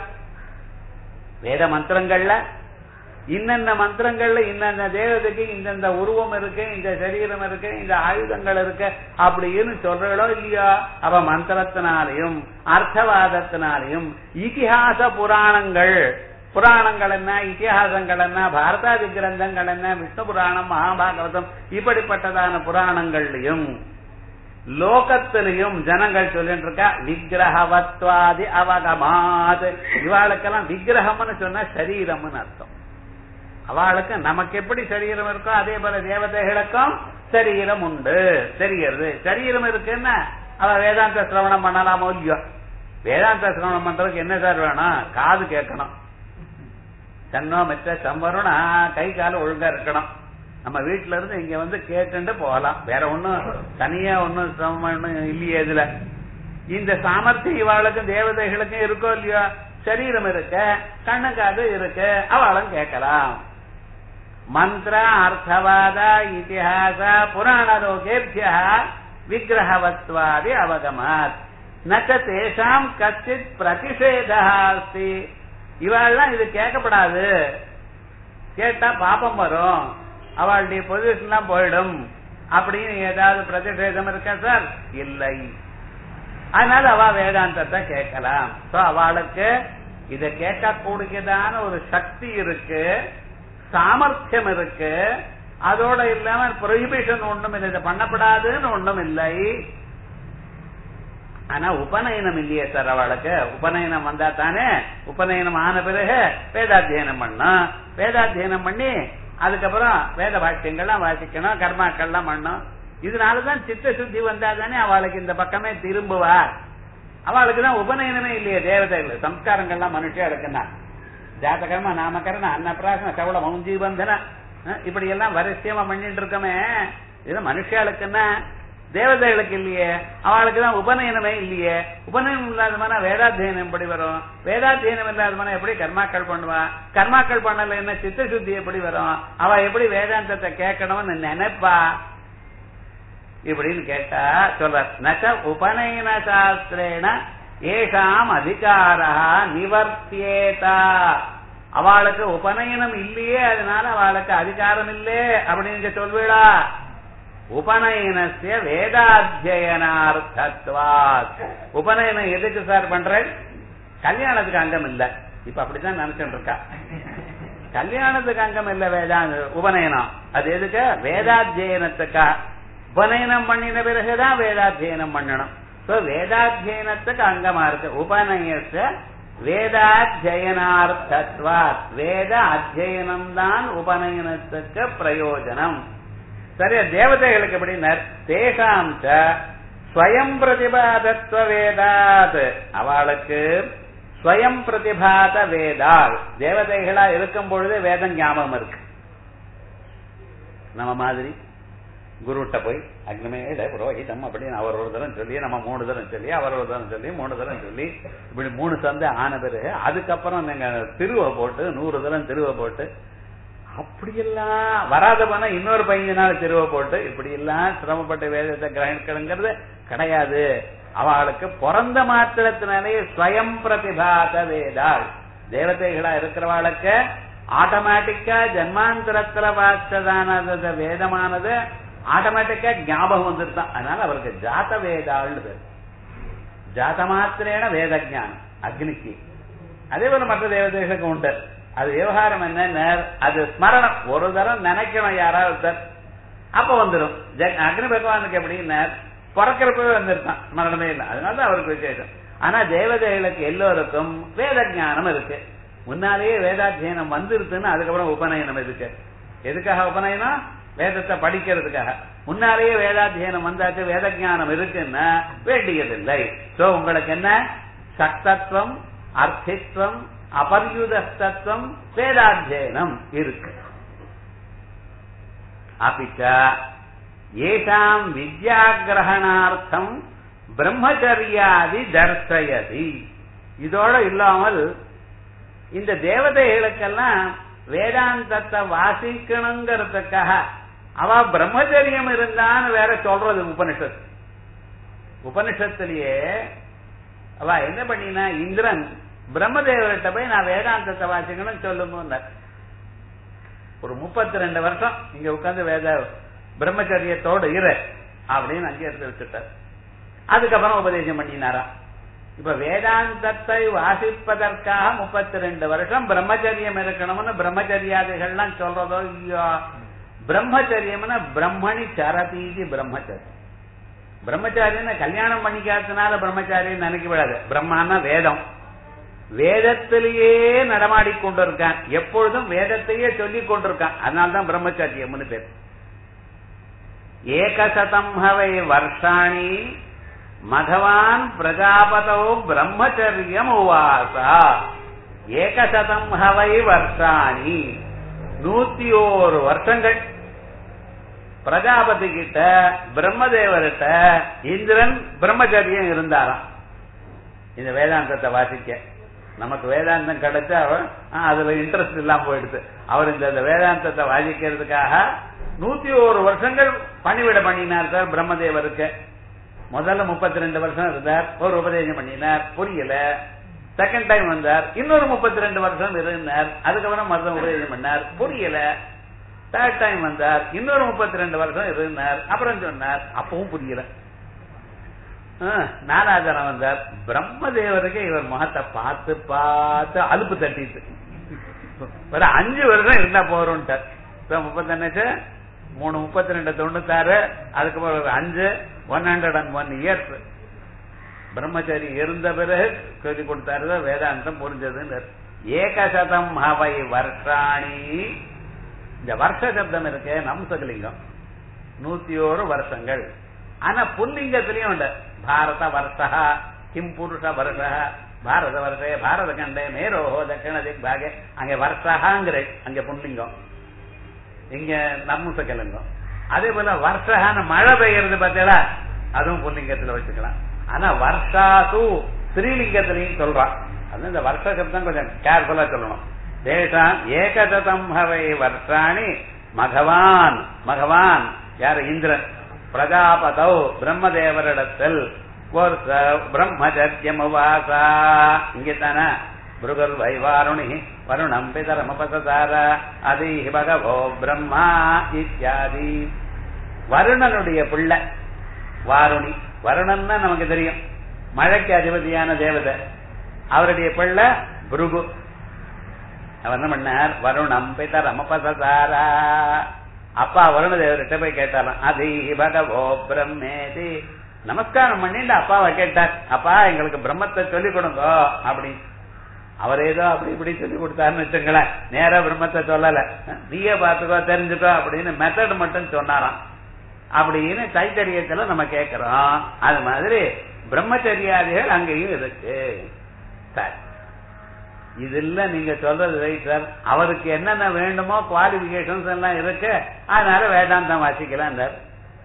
வேத மந்திரங்கள்ல இன்னென்ன மந்திரங்கள்ல இன்னென்ன தேவதைக்கு இந்தந்த உருவம் இருக்கு இந்த சரீரம் இருக்கு இந்த ஆயுதங்கள் இருக்கு அப்படின்னு சொல்றீங்களோ இல்லையா அவ மந்திரத்தினாலையும் அர்த்தவாதத்தினாலையும் இதிகாச புராணங்கள் புராணங்கள் என்ன இத்திஹாசங்கள் என்ன பாரதாதி கிரந்தங்கள் என்ன விஷ்ணு புராணம் மகாபாகவதம் இப்படிப்பட்டதான புராணங்கள்லயும் லோகத்திலையும் ஜனங்கள் சொல்லிட்டு இருக்கா விக்கிரகவத்வாதி அவகமாத் இவாளுக்கெல்லாம் விக்கிரகம்னு சொன்னா சரீரம்னு அர்த்தம் அவளுக்கு நமக்கு எப்படி சரீரம் இருக்கோ அதே போல தேவதைகளுக்கும் சரீரம் உண்டு தெரிகிறது சரீரம் இருக்குன்னா அவ வேதாந்த சிரவணம் பண்ணலாமோ இல்லையோ வேதாந்த சிரவணம் பண்றதுக்கு என்ன சார் வேணும் காது கேட்கணும் தன்னோ மெச்ச சம்பருனா கை கால ஒழுங்கா இருக்கணும் நம்ம வீட்டுல இருந்து இங்க வந்து கேட்டுட்டு போகலாம் வேற ஒண்ணும் தனியா ஒண்ணும் சிரமம் இல்லையே இதுல இந்த சாமர்த்தியம் இவாளுக்கும் தேவதைகளுக்கும் இருக்கோ இல்லையோ சரீரம் இருக்கு கண்ணு காது இருக்கு அவளும் கேட்கலாம் மந்திர அர்த்தவாத இத்திஹாச புராணலோகேபிய விக்கிரகவத்வாதி அவகமாத் நச்ச தேசாம் கச்சித் பிரதிஷேதா அஸ்தி இவாள்லாம் இது கேட்கப்படாது கேட்டா பாப்பம் வரும் அவளுடைய பொசிஷன்லாம் போயிடும் அப்படின்னு ஏதாவது பிரதிஷேதம் இருக்கா சார் இல்லை அதனால அவ வேதாந்தத்தை கேட்கலாம் சோ அவளுக்கு இத கேட்கக்கூடியதான ஒரு சக்தி இருக்கு சாமர்த்தியம் இருக்கு அதோட இல்லாம ப்ரொஹிபிஷன் ஒண்ணும் இல்லை இதை பண்ணப்படாதுன்னு ஒண்ணும் இல்லை ஆனா உபநயனம் இல்லையே சார் அவளுக்கு உபநயனம் வந்தா தானே உபநயனம் ஆன பிறகு வேதாத்தியனம் பண்ணும் வேதாத்தியனம் பண்ணி அதுக்கப்புறம் வேத பாஷ்யங்கள்லாம் வாசிக்கணும் கர்மாக்கள்லாம் பண்ணும் இதனாலதான் சித்த சுத்தி வந்தா தானே அவளுக்கு இந்த பக்கமே திரும்புவா அவளுக்கு தான் உபநயனமே இல்லையே தேவதைகள் சம்ஸ்காரங்கள்லாம் மனுஷன் இருக்குன்னா ஜாதகர்மா நாமகரண அன்னப்பிராசன கவல மௌஞ்சீபந்தன இப்படி எல்லாம் வரிசையமா பண்ணிட்டு இருக்கமே இது மனுஷாளுக்குன்னா தேவதைகளுக்கு இல்லையே அவளுக்கு தான் உபநயனமே இல்லையே உபநயனம் இல்லாதமான வேதாத்தியனம் எப்படி வரும் வேதாத்தியனம் இல்லாதமான எப்படி கர்மாக்கள் பண்ணுவா கர்மாக்கள் பண்ணல என்ன சித்த சுத்தி எப்படி வரும் அவ எப்படி வேதாந்தத்தை கேட்கணும்னு நினைப்பா இப்படின்னு கேட்டா சொல்ற நச்ச உபநயன சாஸ்திரேன ஏஷாம் அதிகாரா நிவர்த்தியேதா அவளுக்கு உபநயனம் இல்லையே அதனால அவளுக்கு அதிகாரம் இல்லே அப்படின்னு சொல்வீளா உபநயனசிய வேதாத்தியனார்த்தத்வாத் உபநயனம் எதுக்கு சார் பண்றேன் கல்யாணத்துக்கு அங்கம் இல்ல இப்ப அப்படித்தான் நினைச்சுட்டு இருக்கா கல்யாணத்துக்கு அங்கம் இல்ல வேதாந்த உபநயனம் அது எதுக்கு வேதாத்தியனத்துக்கா உபநயனம் பண்ணின பிறகுதான் வேதாத்தியனம் பண்ணணும் சோ வேதாத்தியனத்துக்கு அங்கமா இருக்கு உபநயச வேதாத்தியனார்த்தத்வாத் வேத அத்தியனம் தான் உபநயனத்துக்கு பிரயோஜனம் சரியா தேவதைகளுக்கு எப்படின்னார் தேசாம் ஸ்வயம் பிரதிபாதத்துவ வேதாத் அவளுக்கு ஸ்வயம் பிரதிபாத வேதால் தேவதைகளா இருக்கும் பொழுது வேதம் ஞாபகம் இருக்கு நம்ம மாதிரி குருட்ட போய் அக்னிமேட புரோஹிதம் அப்படின்னு அவர் ஒரு தரம் சொல்லி நம்ம மூணு தரம் சொல்லி அவர் ஒரு தரம் சொல்லி மூணு தரம் சொல்லி இப்படி மூணு சந்தை ஆன பிறகு அதுக்கப்புறம் நீங்க திருவை போட்டு நூறு தரம் திருவை போட்டு அப்படியெல்லாம் வராத போனா இன்னொரு பதினஞ்சு நாள் திருவை போட்டு இப்படி எல்லாம் சிரமப்பட்ட வேதத்தை கிரகிக்கணுங்கிறது கிடையாது அவளுக்கு பிறந்த மாத்திரத்தினாலே ஸ்வயம் பிரதிபாத வேதாள் தேவதைகளா இருக்கிறவாளுக்கு ஆட்டோமேட்டிக்கா ஜன்மாந்தரத்துல வாச்சதானது வேதமானது ஆட்டோமேட்டிக்கா ஞாபகம் வந்துருதான் அதனால அவருக்கு ஜாத வேதாள்னு பேர் ஜாத மாத்திரேன வேத ஜானம் அக்னிக்கு அதே போல மற்ற தேவதைகளுக்கு உண்டு அது விவகாரம் என்ன அது ஸ்மரணம் ஒரு தரம் நினைக்கணும் யாராவது ஒருத்தர் அப்ப வந்துடும் அக்னி பகவானுக்கு எப்படின்னா பிறக்கிறப்பவே வந்திருக்கான் ஸ்மரணமே இல்லை அதனால அவருக்கு விசேஷம் ஆனா தேவதைகளுக்கு எல்லோருக்கும் வேத ஞானம் இருக்கு முன்னாலேயே வேதாத்தியனம் வந்துருதுன்னு அதுக்கப்புறம் உபநயனம் இருக்கு எதுக்காக உபநயனம் வேதத்தை படிக்கிறதுக்காக முன்னாலேயே வேதாத்தியனம் வந்தாச்சு வேத ஞானம் இருக்குன்னா வேண்டியதில்லை சோ உங்களுக்கு என்ன சக்தத்துவம் அர்த்தித்வம் அபர்யுதத்துவம் வேதாத்தியனம் இருக்கு அப்பிச்ச ஏஷாம் வித்யாகிரகணார்த்தம் பிரம்மச்சரியாதி தர்சயதி இதோட இல்லாமல் இந்த தேவதைகளுக்கெல்லாம் வேதாந்தத்தை வாசிக்கணுங்கிறதுக்காக அவ பிரம்மச்சரியம் இருந்தான்னு வேற சொல்றது உபனிஷத் உபனிஷத்திலேயே அவ என்ன பண்ணினா இந்திரன் பிரம்மதேவர்கிட்ட போய் நான் வேதாந்தத்தை வாசிக்கணும்னு சொல்லுங்க ஒரு முப்பத்தி ரெண்டு வருஷம் இங்க உட்கார்ந்து வேத பிரம்மச்சரியத்தோடு இரு அப்படின்னு அங்கே எடுத்து வச்சுட்டார் அதுக்கப்புறம் உபதேசம் பண்ணினாரா இப்ப வேதாந்தத்தை வாசிப்பதற்காக முப்பத்தி ரெண்டு வருஷம் பிரம்மச்சரியம் இருக்கணும்னு பிரம்மச்சரியாதிகள்லாம் சொல்றதோ இல்லையோ பிரம்மச்சரியம்னா பிரம்மணி சரதீதி பிரம்மச்சரியம் பிரம்மச்சாரியன்னு கல்யாணம் பண்ணிக்காதனால பிரம்மச்சாரியம் நினைக்க விடாது பிரம்மானா வேதம் வேதத்திலேயே நடமாடி கொண்டிருக்கான் எப்பொழுதும் வேதத்தையே சொல்லிக் கொண்டிருக்கான் அதனால்தான் பிரம்மச்சரியம்னு பேர் ஏகசதம் ஹவை வருஷாணி மகவான் பிரஜாபதோ பிரம்மச்சரியம் உவாசா ஏகசதம் ஹவை வருஷாணி நூத்தி ஓரு வருஷங்கள் பிரஜாபதி கிட்ட பிரம்மதேவர்கிட்ட இந்திரன் பிரம்மச்சரியம் இருந்தாராம் இந்த வேதாந்தத்தை வாசிக்க நமக்கு வேதாந்தம் கிடைச்சா அதுல இன்ட்ரெஸ்ட் இல்லாம போயிடுது அவர் இந்த வேதாந்தத்தை வாசிக்கிறதுக்காக நூத்தி ஒரு வருஷங்கள் பணிவிட பண்ணினார் சார் பிரம்மதேவருக்கு முதல்ல முப்பத்தி ரெண்டு வருஷம் இருந்தார் ஒரு உபதேசம் பண்ணினார் புரியல செகண்ட் டைம் வந்தார் இன்னொரு முப்பத்தி ரெண்டு வருஷம் இருந்தார் அதுக்கப்புறம் மருதம் உபதேசம் பண்ணார் புரியல தேர்ட் டைம் வந்தார் இன்னொரு முப்பத்தி ரெண்டு வருஷம் இருந்தார் அப்புறம் சொன்னார் அப்பவும் புரியல நாலாஜனம் வந்தார் பிரம்மதேவருக்கு இவர் முகத்தை பார்த்து பார்த்து அலுப்பு தட்டிட்டு ஒரு அஞ்சு வருஷம் இருந்தா போறோம்ட்டார் முப்பத்தஞ்சு மூணு முப்பத்தி ரெண்டு தொண்ணூத்தாறு அதுக்கப்புறம் ஒரு அஞ்சு one hundred and one years பிரம்மச்சாரி இருந்த பிறகு சொல்லி கொடுத்தாரு வேதாந்தம் புரிஞ்சதுன்னு ஏகசதம் அவை வருஷாணி இந்த வருஷ சப்தம் இருக்கு நம்சகலிங்கம் நூத்தி ஒரு வருஷங்கள் ஆனா புல்லிங்கத்திலயும் உண்டு பாரத வருஷா கிம் புருஷ வருஷ பாரத வருஷே பாரத கண்டே மேரோஹோ தட்சிண திக் பாகே அங்க வருஷகாங்கிற அங்க புல்லிங்கம் இங்க நம்சகலிங்கம் அதே போல வருஷகான மழை பெய்யறது பார்த்தீங்களா அதுவும் புல்லிங்கத்துல வச்சுக்கலாம் ஆனா வருஷாசு ஸ்ரீலிங்கத்திலையும் சொல்றான் அது இந்த வருஷ சப்தம் கொஞ்சம் கேர்ஃபுல்லா சொல்லணும் தேசாம் ஏகதம் ஹவை வருஷாணி மகவான் மகவான் யார் இந்திரன் பிரஜாபதௌ பிரம்மதேவரிடத்தில் ஒரு பிரம்மச்சரியம் வாசா இங்கே தானே பிருகல் வைவாருணி வருணம் பிதரமபசார அதி பகவோ பிரம்மா இத்தியாதி வருணனுடைய பிள்ளை வாருணி வருணன்னா நமக்கு தெரியும் மழைக்கு அதிபதியான தேவதை அவருடைய பிள்ளை புருகு அவர் என்ன பண்ணார் வருணம் பிதரமபசாரா அப்பா வருணதேவர்கிட்ட போய் கேட்டாராம் அதி பகவோ பிரம்மேதி நமஸ்காரம் பண்ணிட்டு அப்பாவை கேட்டார் அப்பா எங்களுக்கு பிரம்மத்தை சொல்லிக் கொடுங்க அப்படி அவர் ஏதோ அப்படி இப்படி சொல்லி கொடுத்தாருன்னு வச்சுங்களேன் நேரா பிரம்மத்தை சொல்லல நீயே பாத்துக்கோ தெரிஞ்சுக்கோ அப்படின்னு மெத்தட் மட்டும் சொன்னாராம் அப்படின்னு தைத்தரியத்துல நம்ம கேட்கிறோம் அது மாதிரி பிரம்மச்சரியாதிகள் அங்கேயும் இருக்கு சரி இதுல நீங்க சொல்றது ரைட் சார் அவருக்கு என்னென்ன வேண்டுமோ குவாலிபிகேஷன்ஸ் எல்லாம் இருக்கு அதனால வேதாந்தம் வாசிக்கலாம்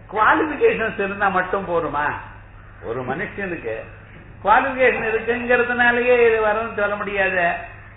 குவாலிபிகேஷன்ஸ் இருந்தா மட்டும் போருமா ஒரு மனுஷனுக்கு குவாலிபிகேஷன் இருக்குங்கிறதுனாலயே இது வரும்னு சொல்ல முடியாது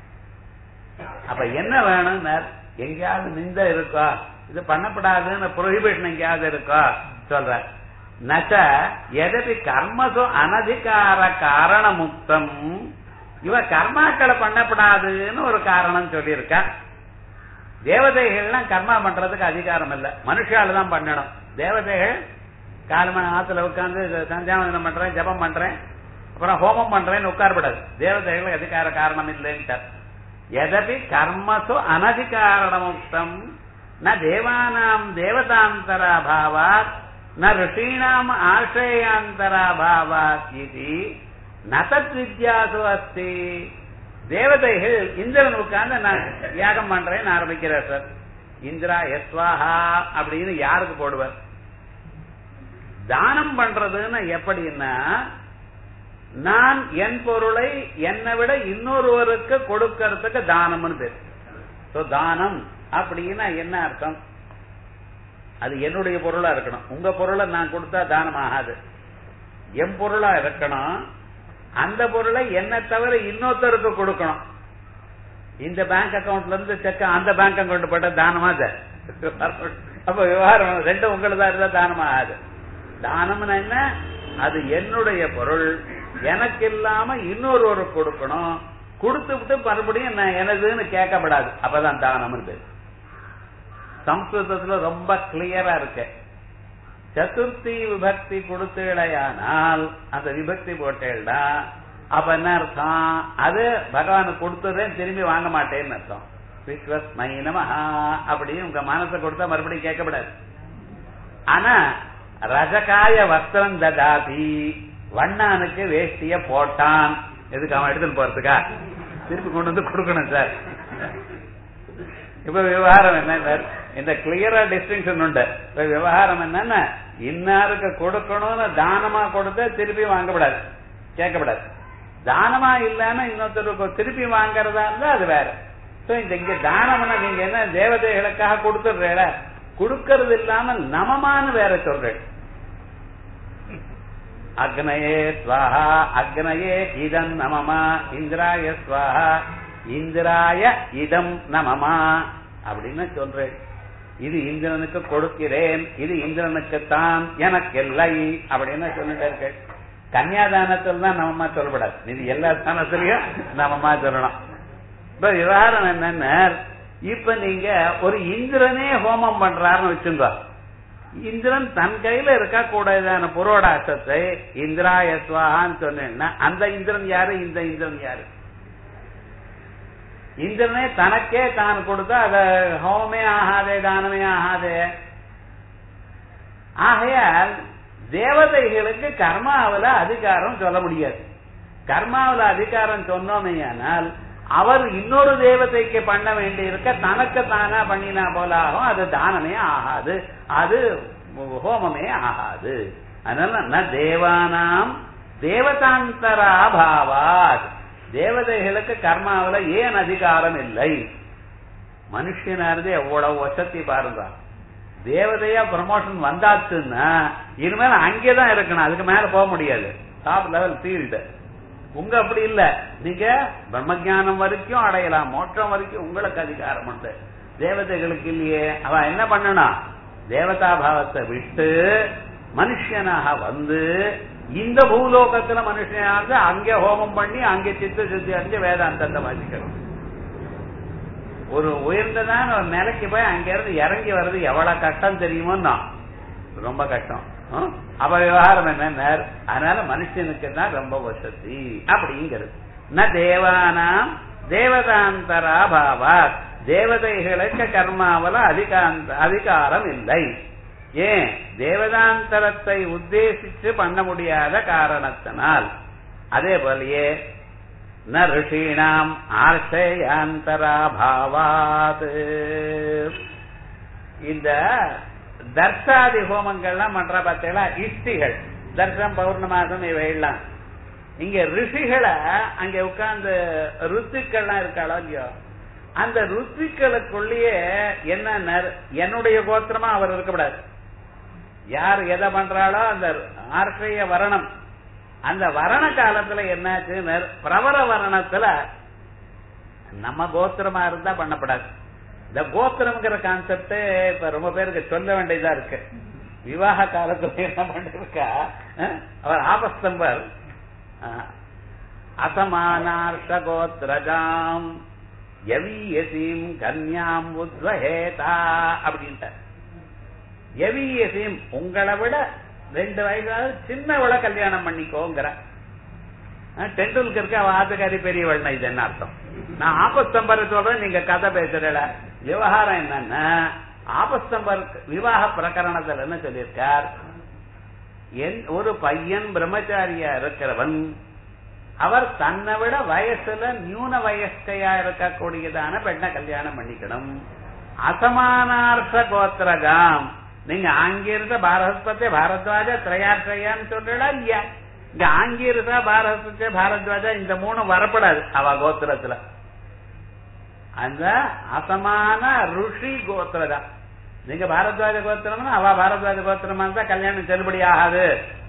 அப்ப என்ன வேணும்னா எங்கேயாவது நிந்த இருக்கா இது பண்ணப்படாதுன்னு ப்ரொஹிபிஷன் எங்கேயாவது இருக்கா சொல்ற நச்ச எதபி கர்மசு அனதிகார காரண முக்தம் இவ கர்மாக்களை பண்ணப்படாதுன்னு ஒரு காரணம் சொல்லியிருக்கா தேவதைகள்லாம் கர்மா பண்றதுக்கு அதிகாரம் இல்ல மனுஷால தான் பண்ணணும் தேவதைகள் காலமான ஆத்துல உட்கார்ந்து சந்தியாவந்தனம் பண்றேன் ஜபம் பண்றேன் அப்புறம் ஹோமம் பண்றேன்னு உட்காரப்படாது தேவதைகளுக்கு அதிகார காரணம் இல்லைன்ட்டார் எதபி கர்மசு அனதிகாரணமுக்தம் ந தேவானாம் தேவதாந்தராபாவாத் ந ரிஷீணாம் ஆசிரயாந்தராபாவாத் இது நதத் வித்யாசு அஸ்தி தேவதைகள் இந்திரன் உட்கார்ந்து நான் யாகம் பண்றேன்னு ஆரம்பிக்கிறார் சார் இந்திரா எஸ்வாஹா அப்படின்னு யாருக்கு போடுவார் தானம் பண்றதுன்னு எப்படின்னா நான் என் பொருளை என்னை விட இன்னொருவருக்கு கொடுக்கறதுக்கு தானம்னு பேர் So, தானம் அப்படின்னா என்ன அர்த்தம் அது என்னுடைய பொருளா இருக்கணும் உங்க பொருளை நான் கொடுத்தா தானம் ஆகாது என் பொருளா இருக்கணும் அந்த பொருளை என்ன தவிர இன்னொருத்தருக்கு கொடுக்கணும் இந்த பேங்க் அக்கவுண்ட்ல இருந்து செக் அந்த பேங்க் அக்கவுண்ட் போட்ட தானமா அது அப்ப விவகாரம் ரெண்டும் உங்களதா இருந்தா தானமா ஆகாது தானம்னா என்ன அது என்னுடைய பொருள் எனக்கு இல்லாம இன்னொருவருக்கு கொடுக்கணும் கொடுத்து விட்டு மறுபடியும் நான் எனதுன்னு கேட்கப்படாது அப்பதான் தானம் சம்ஸ்கிருதத்துல ரொம்ப கிளியரா இருக்கு சதுர்த்தி விபக்தி கொடுத்தீழையானால் அந்த விபக்தி போட்டேடா அப்ப என்ன அர்த்தம் அது பகவானுக்கு கொடுத்ததே திரும்பி வாங்க மாட்டேன்னு அர்த்தம் விஸ்வஸ்மை நமஹா அப்படி உங்க மனசை கொடுத்தா மறுபடியும் கேட்கப்படாது ஆனா ரஜகாய வஸ்திரம் ததாதி வண்ணானுக்கு வேஷ்டிய போட்டான் எதுக்கு அவன் எடுத்துட்டு போறதுக்கா திருப்பி கொண்டு வந்து கொடுக்கணும் சார் இப்ப விவகாரம் என்ன இந்த கிளியரா டிஸ்டிங்ஷன் உண்டு இப்ப விவகாரம் என்னன்னா இன்னாருக்கு கொடுக்கணும்னு தானமா கொடுத்தா திருப்பி வாங்கப்படாது கேட்கப்படாது தானமா இல்லாம இன்னொருத்தருக்கு திருப்பி வாங்கறதா இருந்தா அது வேற சோ இந்த இங்க தானம்னா நீங்க என்ன தேவதைகளுக்காக கொடுத்துடுறேல கொடுக்கறது இல்லாம நமமானு வேற சொல்றேன் அக்னயே ஸ்வாஹா அக்னயே இதம் நமமா இந்திராய ஸ்வாஹா இந்திராய இதம் நமமா அப்படின்னு சொல்றேன் இது இந்திரனுக்கு கொடுக்கிறேன் இது இந்திரனுக்கு தான் எனக்கு இல்லை அப்படின்னு சொல்லிட்டு இருக்கு கன்னியாதானத்தில் தான் நம்மமா சொல்லப்படாது இது எல்லா ஸ்தானத்திலையும் நம்மமா சொல்லணும் இப்ப விவகாரம் என்னன்னா இப்ப நீங்க ஒரு இந்திரனே ஹோமம் பண்றாருன்னு வச்சுங்க இந்திரன் தன் கையில இருக்க கூடாதான புரோடாசத்தை இந்திரா யஸ்வாகான்னு சொன்னேன்னா அந்த இந்திரன் யாரு இந்த இந்திரன் யாரு இந்திரனே தனக்கே தான் கொடுத்தா அத ஹோமே ஆகாதே தானமே ஆகாதே ஆகையால் தேவதைகளுக்கு கர்மாவில அதிகாரம் சொல்ல முடியாது கர்மாவில அதிகாரம் சொன்னோமேயானால் அவர் இன்னொரு தேவதைக்கு பண்ண வேண்டி இருக்க தனக்கு தானா பண்ணினா போல ஆகும் அது தானமே ஆகாது அது ஹோமமே ஆகாது அதனால ந தேவானாம் தேவதாந்தராபாவாத் தேவதைகளுக்கு கர்மாவில ஏன் அதிகாரம் இல்லை மனுஷனானது எவ்வளவு வசதி பாருங்க தேவதையா ப்ரமோஷன் வந்தாச்சுன்னா இனிமேல் அங்கேதான் இருக்கணும் அதுக்கு மேல போக முடியாது டாப் லெவல் ஃபீல்டு உங்க அப்படி இல்ல நீங்க பிரம்மஜானம் வரைக்கும் அடையலாம் மோட்சம் வரைக்கும் உங்களுக்கு அதிகாரம் உண்டு தேவதைகளுக்கு இல்லையே அவ என்ன பண்ணணும் தேவதா பாவத்தை விட்டு மனுஷனாக வந்து இந்த பூலோகத்துல மனுஷனாக அங்கே ஹோமம் பண்ணி அங்கே சித்த சுத்தி அடைஞ்சு வேதாந்தத்தை வாசிக்கணும் ஒரு உயர்ந்ததான ஒரு நிலைக்கு போய் அங்க இருந்து இறங்கி வர்றது எவ்வளவு கஷ்டம் தெரியுமோ ரொம்ப கஷ்டம் அவ விவகாரம் என்ன அதனால மனுஷனுக்கு தான் ரொம்ப வசதி அப்படிங்கிறது ந தேவானாம் தேவதாந்தரா பாவா தேவதைகளுக்கு கர்மாவல அதிகாந்த அதிகாரம் இல்லை ஏன் தேவதாந்தரத்தை உத்தேசித்து பண்ண முடியாத காரணத்தினால் அதே போலயே ந ரிஷீணாம் ஆசையாந்தராபாவாத் இந்த தர்சாதி ஹோமங்கள்லாம் பண்ற பார்த்தீங்களா இஷ்டிகள் தர்சம் பௌர்ணமாசம் இவையெல்லாம் இங்க ரிஷிகளை அங்க உட்கார்ந்து ருத்துக்கள்லாம் இருக்காளோ இல்லையோ அந்த ருத்துக்களுக்குள்ளேயே என்ன என்னுடைய கோத்திரமா அவர் இருக்கக்கூடாது யார் எதை பண்றாளோ அந்த ஆர்ஷய வரணம் அந்த வரண காலத்துல என்னாச்சுன்னு பிரவர வரணத்துல நம்ம கோத்திரமா இருந்தா பண்ணப்படாது இந்த கோத்திரம்ங்கிற கான்செப்ட் இப்ப ரொம்ப பேருக்கு சொல்ல வேண்டியதா இருக்கு விவாக காலத்துல என்ன பண்ணிருக்கா அஹ், அவர் ஆபஸ்தம்பர் அஹ், அசமானார்ஷ கோத்திரஜாம் யவீயசீம் கன்யாம் உத்வஹேதா அப்படின்ட்டார் யவீயசீம் உங்களை விட ரெண்டு வயசாவது சின்னவளை கல்யாணம் பண்ணிக்கோங்கிற அஹ், டெண்டுல்கருக்கு அவ ஆத்துக்காரி பெரியவள்னா இது என்ன அர்த்தம் நான் ஆபஸ்தம்பர் சொல்றேன் நீங்க கதை பேசுறல விவகாரம் என்னன்னா ஆபஸ்தம்பர் விவாக பிரகரணத்துல என்ன சொல்லியிருக்கார் என் ஒரு பையன் பிரம்மச்சாரியா இருக்கிறவன் அவர் தன்னை விட வயசுல நியூன வயஸ்கையா இருக்கக்கூடியதான பெண்ணை கல்யாணம் பண்ணிக்கணும் அசமானார்த்த கோத்திரகாம் நீங்க ஆங்கிருத பாரஸ்பத்தே பாரத்வாஜ திரையாற்றையான்னு சொல்றா இல்லையா இங்க ஆங்கிருதா பாரஸ்பத்தே பாரத்வாஜா இந்த மூணு வரப்படாது அவ கோத்திரத்துல அந்த அசமான ருஷி கோத்திரதா நீங்க பாரத்வாஜ கோத்திரம்னா அவ பாரத்வாஜ கோத்திரமா இருந்தா கல்யாணம் செல்லுபடி ஆகாது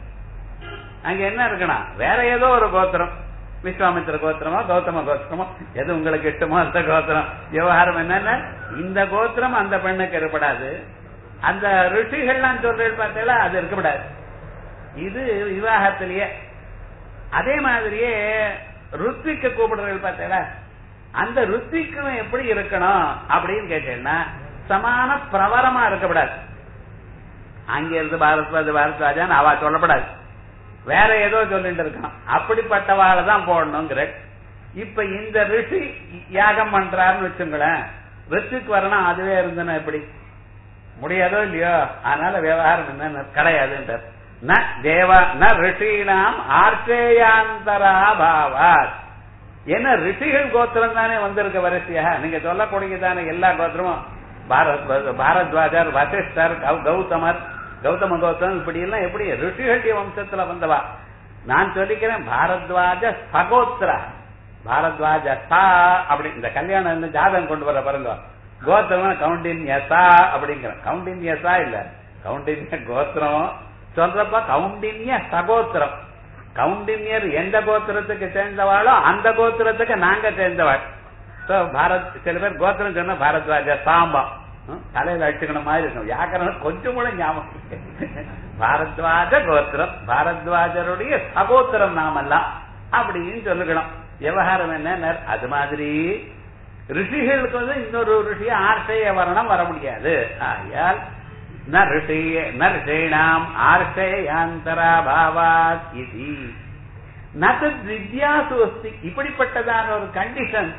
அங்க என்ன இருக்கணும் வேற ஏதோ ஒரு கோத்திரம் விஸ்வாமித்திர கோத்திரமோ கௌதம கோத்திரமோ எது உங்களுக்கு இஷ்டமோ அந்த கோத்திரம் விவகாரம் என்னன்னா இந்த கோத்திரம் அந்த பெண்ணுக்கு ஏற்படாது அந்த ரிஷிகள்லாம் சொல்றது பார்த்தீங்களா அது இருக்கக்கூடாது இது விவாகத்திலேயே அதே மாதிரியே ருத்விக்க கூப்பிடுறது பார்த்தீங்களா அந்த ருத்விக்கும் எப்படி இருக்கணும் அப்படின்னு கேட்டீங்கன்னா சமான பிரவரமா இருக்கக்கூடாது அங்க இருந்து பாரத்வாஜ பாரத்வாஜான்னு அவ சொல்லப்படாது வேற ஏதோ சொல்லிட்டு இருக்கான் அப்படிப்பட்டவாளை தான் போடணுங்கிற இப்ப இந்த ரிஷி யாகம் பண்றாருன்னு வச்சுங்களேன் ரிஷிக்கு வரணும் அதுவே இருந்தனா எப்படி முடியாதோ இல்லையோ அதனால விவகாரம் என்ன கிடையாதுன்றார் ந தேவ ந ரிஷீனாம் ஆர்ச்சேயாந்தரா பாவாத் என்ன ரிஷிகள் கோத்திரம் தானே வந்திருக்க வரிசையா நீங்க சொல்லக்கூடியதான எல்லா கோத்திரமும் பாரத் பாரத்வாஜர் வசிஷ்டர் கௌ- கௌதமர் கௌதம கௌதம் இப்படி எல்லாம் எப்படி ரிஷிகளுடைய வம்சத்துல வந்தவா நான் சொல்லிக்கிறேன் பாரத்வாஜ சகோத்திரா பாரத்வாஜ சா அப்படி இந்த கல்யாணம் இந்த ஜாதகம் கொண்டு வர பாருங்க கோத்திரம் கவுண்டின்யசா அப்படிங்கிற கவுண்டின்யசா இல்ல கவுண்டின்ய கோத்திரம் சொல்றப்ப கவுண்டின்ய சகோத்திரம் கவுண்டின்யர் எந்த கோத்திரத்துக்கு சேர்ந்தவாளோ அந்த கோத்திரத்துக்கு நாங்க சேர்ந்தவாள் So, பாரத் சில பேர் கோத்திரம் சொன்னா பாரத்வாஜ சாம்பா ஹம், தலையில அடிச்சுக்கணும் மாதிரி இருக்கும் வியாக்கரணம் கொஞ்சம் கூட ஞாபகம் இல்லை. பாரத்வாஜ கோத்திரம் பாரத்வாஜருடைய சகோத்திரம் நாமெல்லாம் அப்படின்னு சொல்லுக்கணும் விவகாரம் என்ன அது மாதிரி ரிஷிகளுக்கு வந்து இன்னொரு ரிஷிய ஆர்ஷய வரணம் வர முடியாது ஆகையால் ந ரிஷி ந ரிஷீணாம் ஆர்ஷயாந்தரா பாவாத் இது நது வித்யாசு அஸ்தி இப்படிப்பட்டதான ஒரு கண்டிஷன்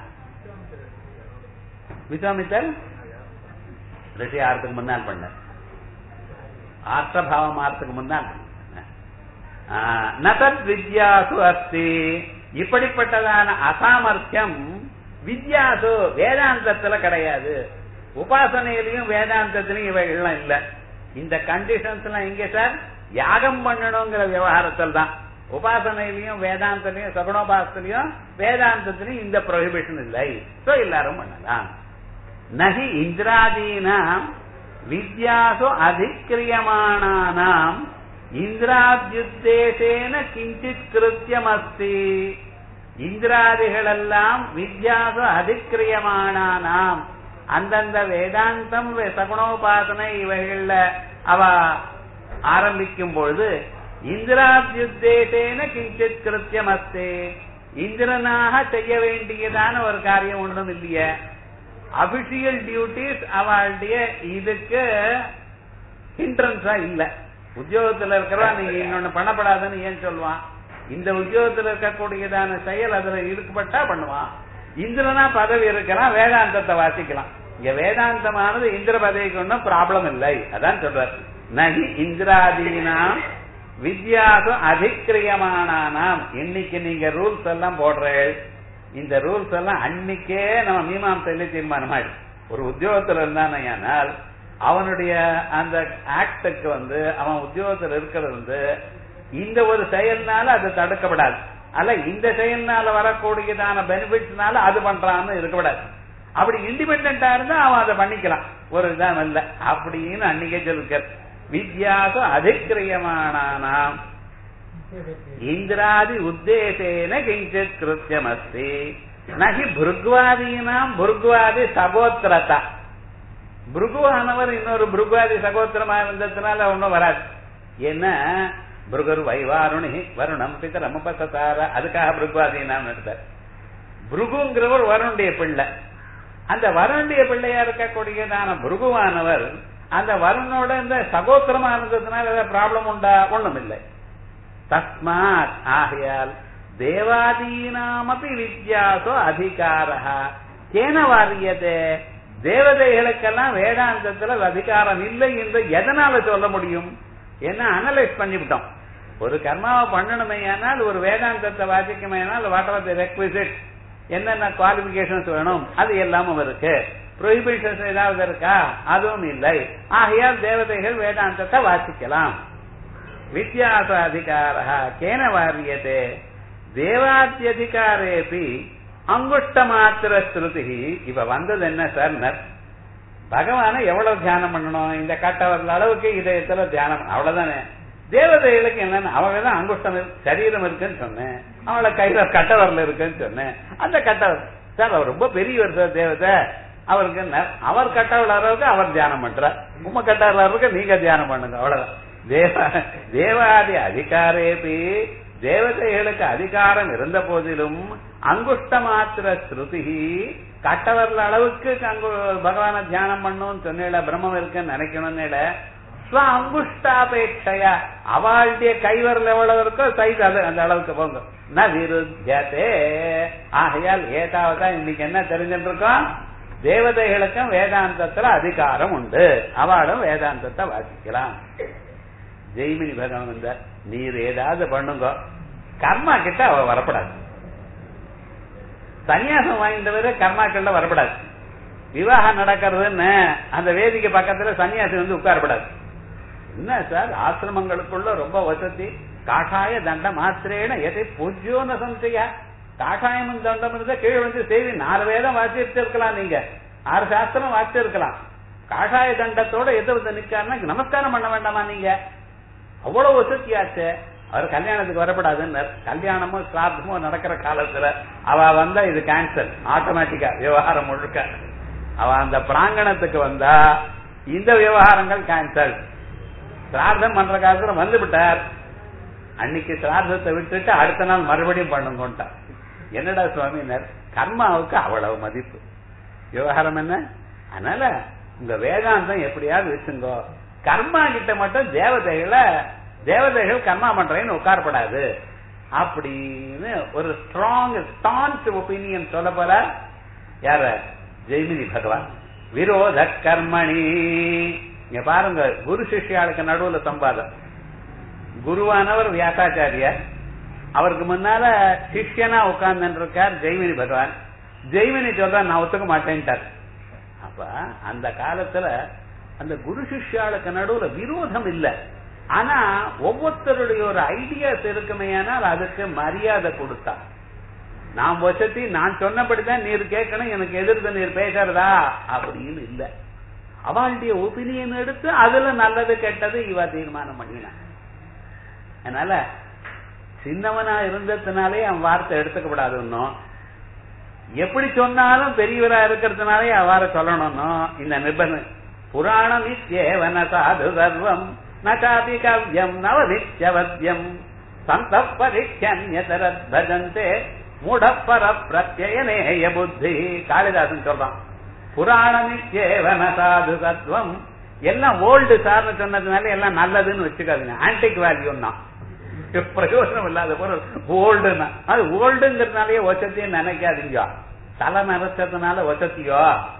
விஸ்வாமித்தர் ரிஷி ஆறதுக்கு முன்னால் பண்ண ஆர்த்தபாவம் ஆறதுக்கு முன்னால் நதத் வித்யாசு அஸ்தி இப்படிப்பட்டதான அசாமர்த்தியம் வித்யாசு வேதாந்தத்துல கிடையாது உபாசனையிலையும் வேதாந்தத்திலையும் இவைகள்லாம் இல்ல இந்த கண்டிஷன்ஸ் எல்லாம் எங்க சார் யாகம் பண்ணணுங்கிற விவகாரத்தில் தான் உபாசனையிலையும் வேதாந்தத்திலையும் சகுணோபாசத்திலையும் வேதாந்தத்திலையும் இந்த ப்ரொஹிபிஷன் இல்லை சோ எல்லாரும் பண்ணலாம் நகி இந்திராதீனாம் வித்யாசு அதிக்கிரியமானானாம் இந்திராத்யுத்தேசேன கிஞ்சித் கிருத்தியமஸ்தி இந்திராதிகளெல்லாம் வித்யாசு அதிக்கிரியமானானாம் அந்தந்த வேதாந்தம் சகுணோபாசனை இவைகள்ல அவ ஆரம்பிக்கும் பொழுது இந்திராத்யுத்தேசேன கிஞ்சித் கிருத்தியமஸ்தே இந்திரனாக செய்ய வேண்டியதான ஒரு காரியம் ஒன்றும் இல்லையே அபிஷியல் டியூட்டிஸ் அவளுடைய இதுக்கு ஹிண்ட்ரன்ஸா இல்ல உத்தியோகத்துல இருக்கிறவா நீங்க இன்னொன்னு பண்ணப்படாதுன்னு ஏன் சொல்லுவான் இந்த உத்தியோகத்துல இருக்கக்கூடியதான செயல் அதுல ஈடுபட்டா பண்ணுவான் இந்திரனா பதவி இருக்கலாம் வேதாந்தத்தை வாசிக்கலாம் இங்க வேதாந்தமானது இந்திர பதவிக்கு ஒன்றும் ப்ராப்ளம் இல்லை அதான் சொல்றார் நகி இந்திராதீனாம் வித்யாசு அதிக்கிரியமானானாம் இன்னைக்கு நீங்க ரூல்ஸ் எல்லாம் போடுறேன் இந்த ரூல்ஸ் எல்லாம் அன்னைக்கே நம்ம மீமாசையில தீர்மானமாயிடு ஒரு உத்தியோகத்துல இருந்தானால் அவனுடைய அந்த ஆக்டுக்கு வந்து அவன் உத்தியோகத்தில் இருக்கிறது வந்து இந்த ஒரு செயல்னால அது தடுக்கப்படாது அல்ல இந்த செயல்னால வரக்கூடியதான பெனிஃபிட்ஸ்னால அது பண்றான்னு இருக்கக்கூடாது அப்படி இண்டிபெண்டா இருந்தா அவன் அதை பண்ணிக்கலாம் ஒரு இதான் இல்ல அப்படின்னு அன்னைக்கே சொல்லிருக்கார் வித்யாசு அதிக்கிரியமானானாம் இந்திராதி உத்தேசேன கிஞ்சித் கிருத்தியமஸ்தி நகி புருக்வாதீனாம் புருக்வாதி சகோத்திரதா புருகுவானவர் இன்னொரு புருகுவாதி சகோத்திரமா இருந்ததுனால ஒண்ணும் வராது என்ன புருகர் வைவாருணி வருணம் பித்தரம் உபசத்தார அதுக்காக புருகுவாதீனாம் எடுத்தார் புருகுங்கிறவர் வருணுடைய பிள்ளை அந்த வருணுடைய பிள்ளையா இருக்கக்கூடியதான புருகுவானவர் அந்த வருணோட இந்த சகோத்திரமா இருந்ததுனால ஏதாவது ப்ராப்ளம் உண்டா ஒண்ணும் இல்லை தஸ்மாத் ஆகையால் தேவாதீனாமபி வித்யாசோ அதிகாரா கேன வாரியதே தேவதைகளுக்கெல்லாம் வேதாந்தத்துல அதிகாரம் இல்லை என்று எதனால சொல்ல முடியும் ஏன்னா அனலைஸ் பண்ணிவிட்டோம் ஒரு கர்மாவை பண்ணணுமேயானால் ஒரு வேதாந்தத்தை வாசிக்குமேயானால் வாட் ஆர் தி ரெக்விசிட் என்னென்ன குவாலிபிகேஷன்ஸ் வேணும் அது எல்லாமும் இருக்கு ப்ரொஹிபிஷன்ஸ் ஏதாவது இருக்கா அதுவும் இல்லை ஆகையால் தேவதைகள் வேதாந்தத்தை வாசிக்கலாம் வித்தியாச அதிகார கேன வாரியதே தேவாத்தியதிகாரேபி அங்குஷ்ட மாத்திர ஸ்ருதி இப்ப வந்தது என்ன சார் பகவான எவ்வளவு தியானம் பண்ணணும் இந்த கட்டவர்கள் அளவுக்கு இதயத்துல தியானம் அவ்வளவுதானே தேவதைகளுக்கு என்னன்னு அவங்க தான் அங்குஷ்டம் இருக்கு, சரீரம் இருக்குன்னு சொன்னேன் அவளை கையில கட்டவரில் இருக்குன்னு சொன்னேன் அந்த கட்டவர் சார் அவர் ரொம்ப பெரியவர் சார் தேவதை அவருக்கு என்ன அவர் கட்டவள் அளவுக்கு அவர் தியானம் பண்றார் உம்ம கட்டவள் அளவுக்கு நீங்க தியானம் பண்ணுங்க அவ்வளவுதான் தேவ தேவாதி அதிகாரேபி தேவதைகளுக்கு அதிகாரம் இருந்த போதிலும் அங்குஷ்ட மாத்திர ஸ்ருதி கட்டவர்ல அளவுக்கு அங்கு பகவான தியானம் பண்ணும் சொன்னேல பிரம்மம் இருக்குன்னு நினைக்கணும்னு ஸ்வ அங்குஷ்டாபேட்சையா அவளுடைய கைவரல் எவ்வளவு இருக்கோ சைஸ் அது அந்த அளவுக்கு போங்க ந விருத்தியதே ஆகையால் ஏதாவதா இன்னைக்கு என்ன தெரிஞ்சுட்டு இருக்கோம் தேவதைகளுக்கும் வேதாந்தத்துல அதிகாரம் உண்டு அவளும் வேதாந்தத்தை வாசிக்கலாம் ஜெய்மினி பகவான் வந்தார் நீர் ஏதாவது பண்ணுங்க கர்மா கிட்ட அவ வரப்படாது சன்னியாசம் வாங்கிட்டவரு கர்மாக்கள்ல வரப்படாது விவாகம் நடக்கிறதுன்னு அந்த வேதிக்கு பக்கத்துல சன்னியாசி வந்து உட்காரப்படாது என்ன சார் ஆசிரமங்களுக்குள்ள ரொம்ப வசதி காஷாய தண்ட மாத்திரேன எதை பூஜ்யோன சந்தையா காஷாயம் தண்டம் இருந்தா கீழே வந்து செய்தி நாலு வேதம் வாசிட்டு இருக்கலாம் நீங்க ஆறு சாஸ்திரம் வாசிட்டு இருக்கலாம் காஷாய தண்டத்தோட எது வந்து நிக்காருன்னா நமஸ்காரம் பண்ண வேண்டாமா நீங்க அவ்வளவு வசதியாச்சு அவர் கல்யாணத்துக்கு வரப்படாதுன்னு கல்யாணமும் சிராத்தமும் நடக்கிற காலத்துல அவ வந்தா இது கேன்சல் ஆட்டோமேட்டிக்கா விவகாரம் முழுக்க அவ அந்த பிராங்கணத்துக்கு வந்தா இந்த விவகாரங்கள் கேன்சல் சிரார்த்தம் பண்ற காலத்துல வந்து விட்டார் அன்னைக்கு சிரார்த்தத்தை விட்டுட்டு அடுத்த நாள் மறுபடியும் பண்ணுங்கட்டார் என்னடா சுவாமினர் கர்மாவுக்கு அவ்வளவு மதிப்பு விவகாரம் என்ன அதனால உங்க வேதாந்தம் எப்படியாவது வச்சுங்கோ கர்மா கிட்ட மட்டும் தேவதைகளை தேவதைகள் கர்மா பண்றேன்னு உட்காரப்படாது அப்படின்னு ஒரு ஸ்ட்ராங் ஸ்டான்ஸ் ஒப்பீனியன் சொல்ல போற யார ஜெய்மினி பகவான் விரோத கர்மணி இங்க பாருங்க குரு சிஷ்யாளுக்கு நடுவுல சம்பாதம் குருவானவர் வியாசாச்சாரியார் அவருக்கு முன்னால சிஷ்யனா உட்கார்ந்து இருக்கார் ஜெய்மினி பகவான் ஜெய்மினி சொல்ற நான் ஒத்துக்க மாட்டேன்ட்டார் அப்ப அந்த காலத்துல அந்த குரு சிஷ்யாளுக்கு நடுவுல விரோதம் இல்ல ஆனா ஒவ்வொருத்தருடைய ஒரு ஐடியாஸ் இருக்குமேயானால் அதுக்கு மரியாதை கொடுத்தா நான் வசதி நான் சொன்னபடிதான் நீர் கேட்கணும் எனக்கு எதிர்த்து நீர் பேசுறதா அப்படின்னு இல்ல அவளுடைய ஒப்பீனியன் எடுத்து அதுல நல்லது கெட்டது இவ தீர்மானம் பண்ணினான் அதனால சின்னவனா இருந்ததுனாலே அவன் வார்த்தை எடுத்துக்கப்படாது இன்னும் எப்படி சொன்னாலும் பெரியவரா இருக்கிறதுனாலே அவ்வாறு சொல்லணும்னோ இந்த நிபந்தனை புராணம் இத்தியேவன சாது சர்வம் நாபி கவ்யம் நவ நித்யவத்யம் சந்த பரிச்சன்யதரத் பஜந்தே மூடப்பர பிரத்யயனேய புத்தி காளிதாசன் சொல்றான் புராணம் இத்தியேவன சாது சத்வம் எல்லாம் ஓல்டு சார்னு சொன்னதுனால எல்லாம் நல்லதுன்னு வச்சுக்காதுங்க ஆன்டிக் வேல்யூன்னா பிரயோஜனம் இல்லாத பொருள் ஓல்டுன்னா அது ஓல்டுங்கிறதுனாலயே வசத்தியும் நினைக்காதீங்க தலை நினைச்சதுனால வசதியோ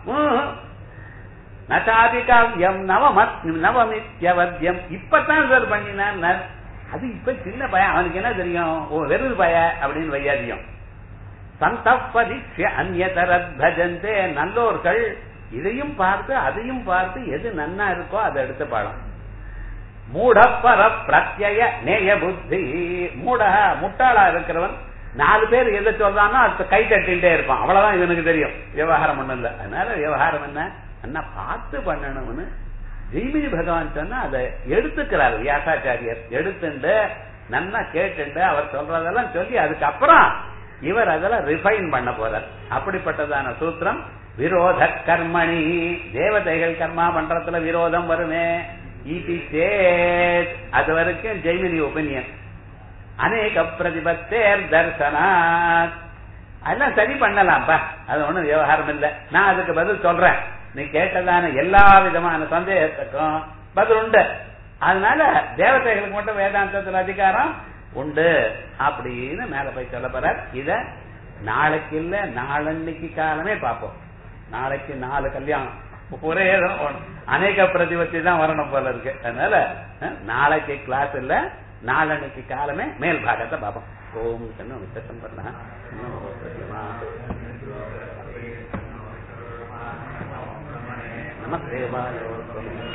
நசாதிகாவியம் நவமத் நவமித்யவத்தியம் இப்பதான் சார் பண்ணினான் அது இப்ப சின்ன பையன் அவனுக்கு என்ன தெரியும் ஓ வெறுது பய அப்படின்னு வையாதியம் சந்தப்பதிஷ்ய அந்நதரத் பஜந்தே நல்லோர்கள் இதையும் பார்த்து அதையும் பார்த்து எது நன்னா இருக்கோ அதை எடுத்து பாடம் மூடப்பர பிரத்யய நேய புத்தி மூட முட்டாளா இருக்கிறவன் நாலு பேர் எதை சொல்றானோ அது கை தட்டிகிட்டே இருப்பான் அவ்வளவுதான் இவனுக்கு தெரியும் விவகாரம் ஒண்ணும் இல்ல அதனால விவகாரம் என்ன அண்ணா பார்த்து பண்ணணும்னு ஜெய்மினி பகவான் சொன்னா அதை எடுத்துக்கிறார் வியாசாச்சாரியர் எடுத்துண்டு நன்னா கேட்டுண்டு அவர் சொல்றதெல்லாம் சொல்லி அதுக்கப்புறம் இவர் அதெல்லாம் ரிஃபைன் பண்ண போறார் அப்படிப்பட்டதான சூத்திரம் விரோத கர்மணி தேவதைகள் கர்மா பண்றதுல விரோதம் வருமே இது சேத் அது வரைக்கும் ஜெய்மினி ஒபினியன் அநேக பிரதிபத்தேர் தர்சனாத் அதெல்லாம் சரி பண்ணலாம்ப்பா அது ஒண்ணும் விவகாரம் இல்ல நான் அதுக்கு பதில் சொல்றேன் நீ கேட்டதான எல்லா விதமான சந்தேகத்துக்கும் பதில் உண்டு அதனால தேவதைகளுக்கு மட்டும் வேதாந்தத்துல அதிகாரம் உண்டு அப்படின்னு மேல போய் சொல்ல போறார் இத நாளைக்கு இல்ல நாளன்னைக்கு காலமே பார்ப்போம் நாளைக்கு நாலு கல்யாணம் ஒரே இடம் ஓடும். அநேக பிரதிபத்தி தான் வரணும் போல இருக்கு அதனால அஹ், நாளைக்கு கிளாஸ் இல்ல நாளன்னைக்கு காலமே மேல் பாகத்தை பார்ப்போம் ஓம் கண்ணு விசேஷம் பண்ணா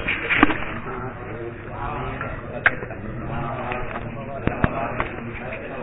நமஸ்தேவாய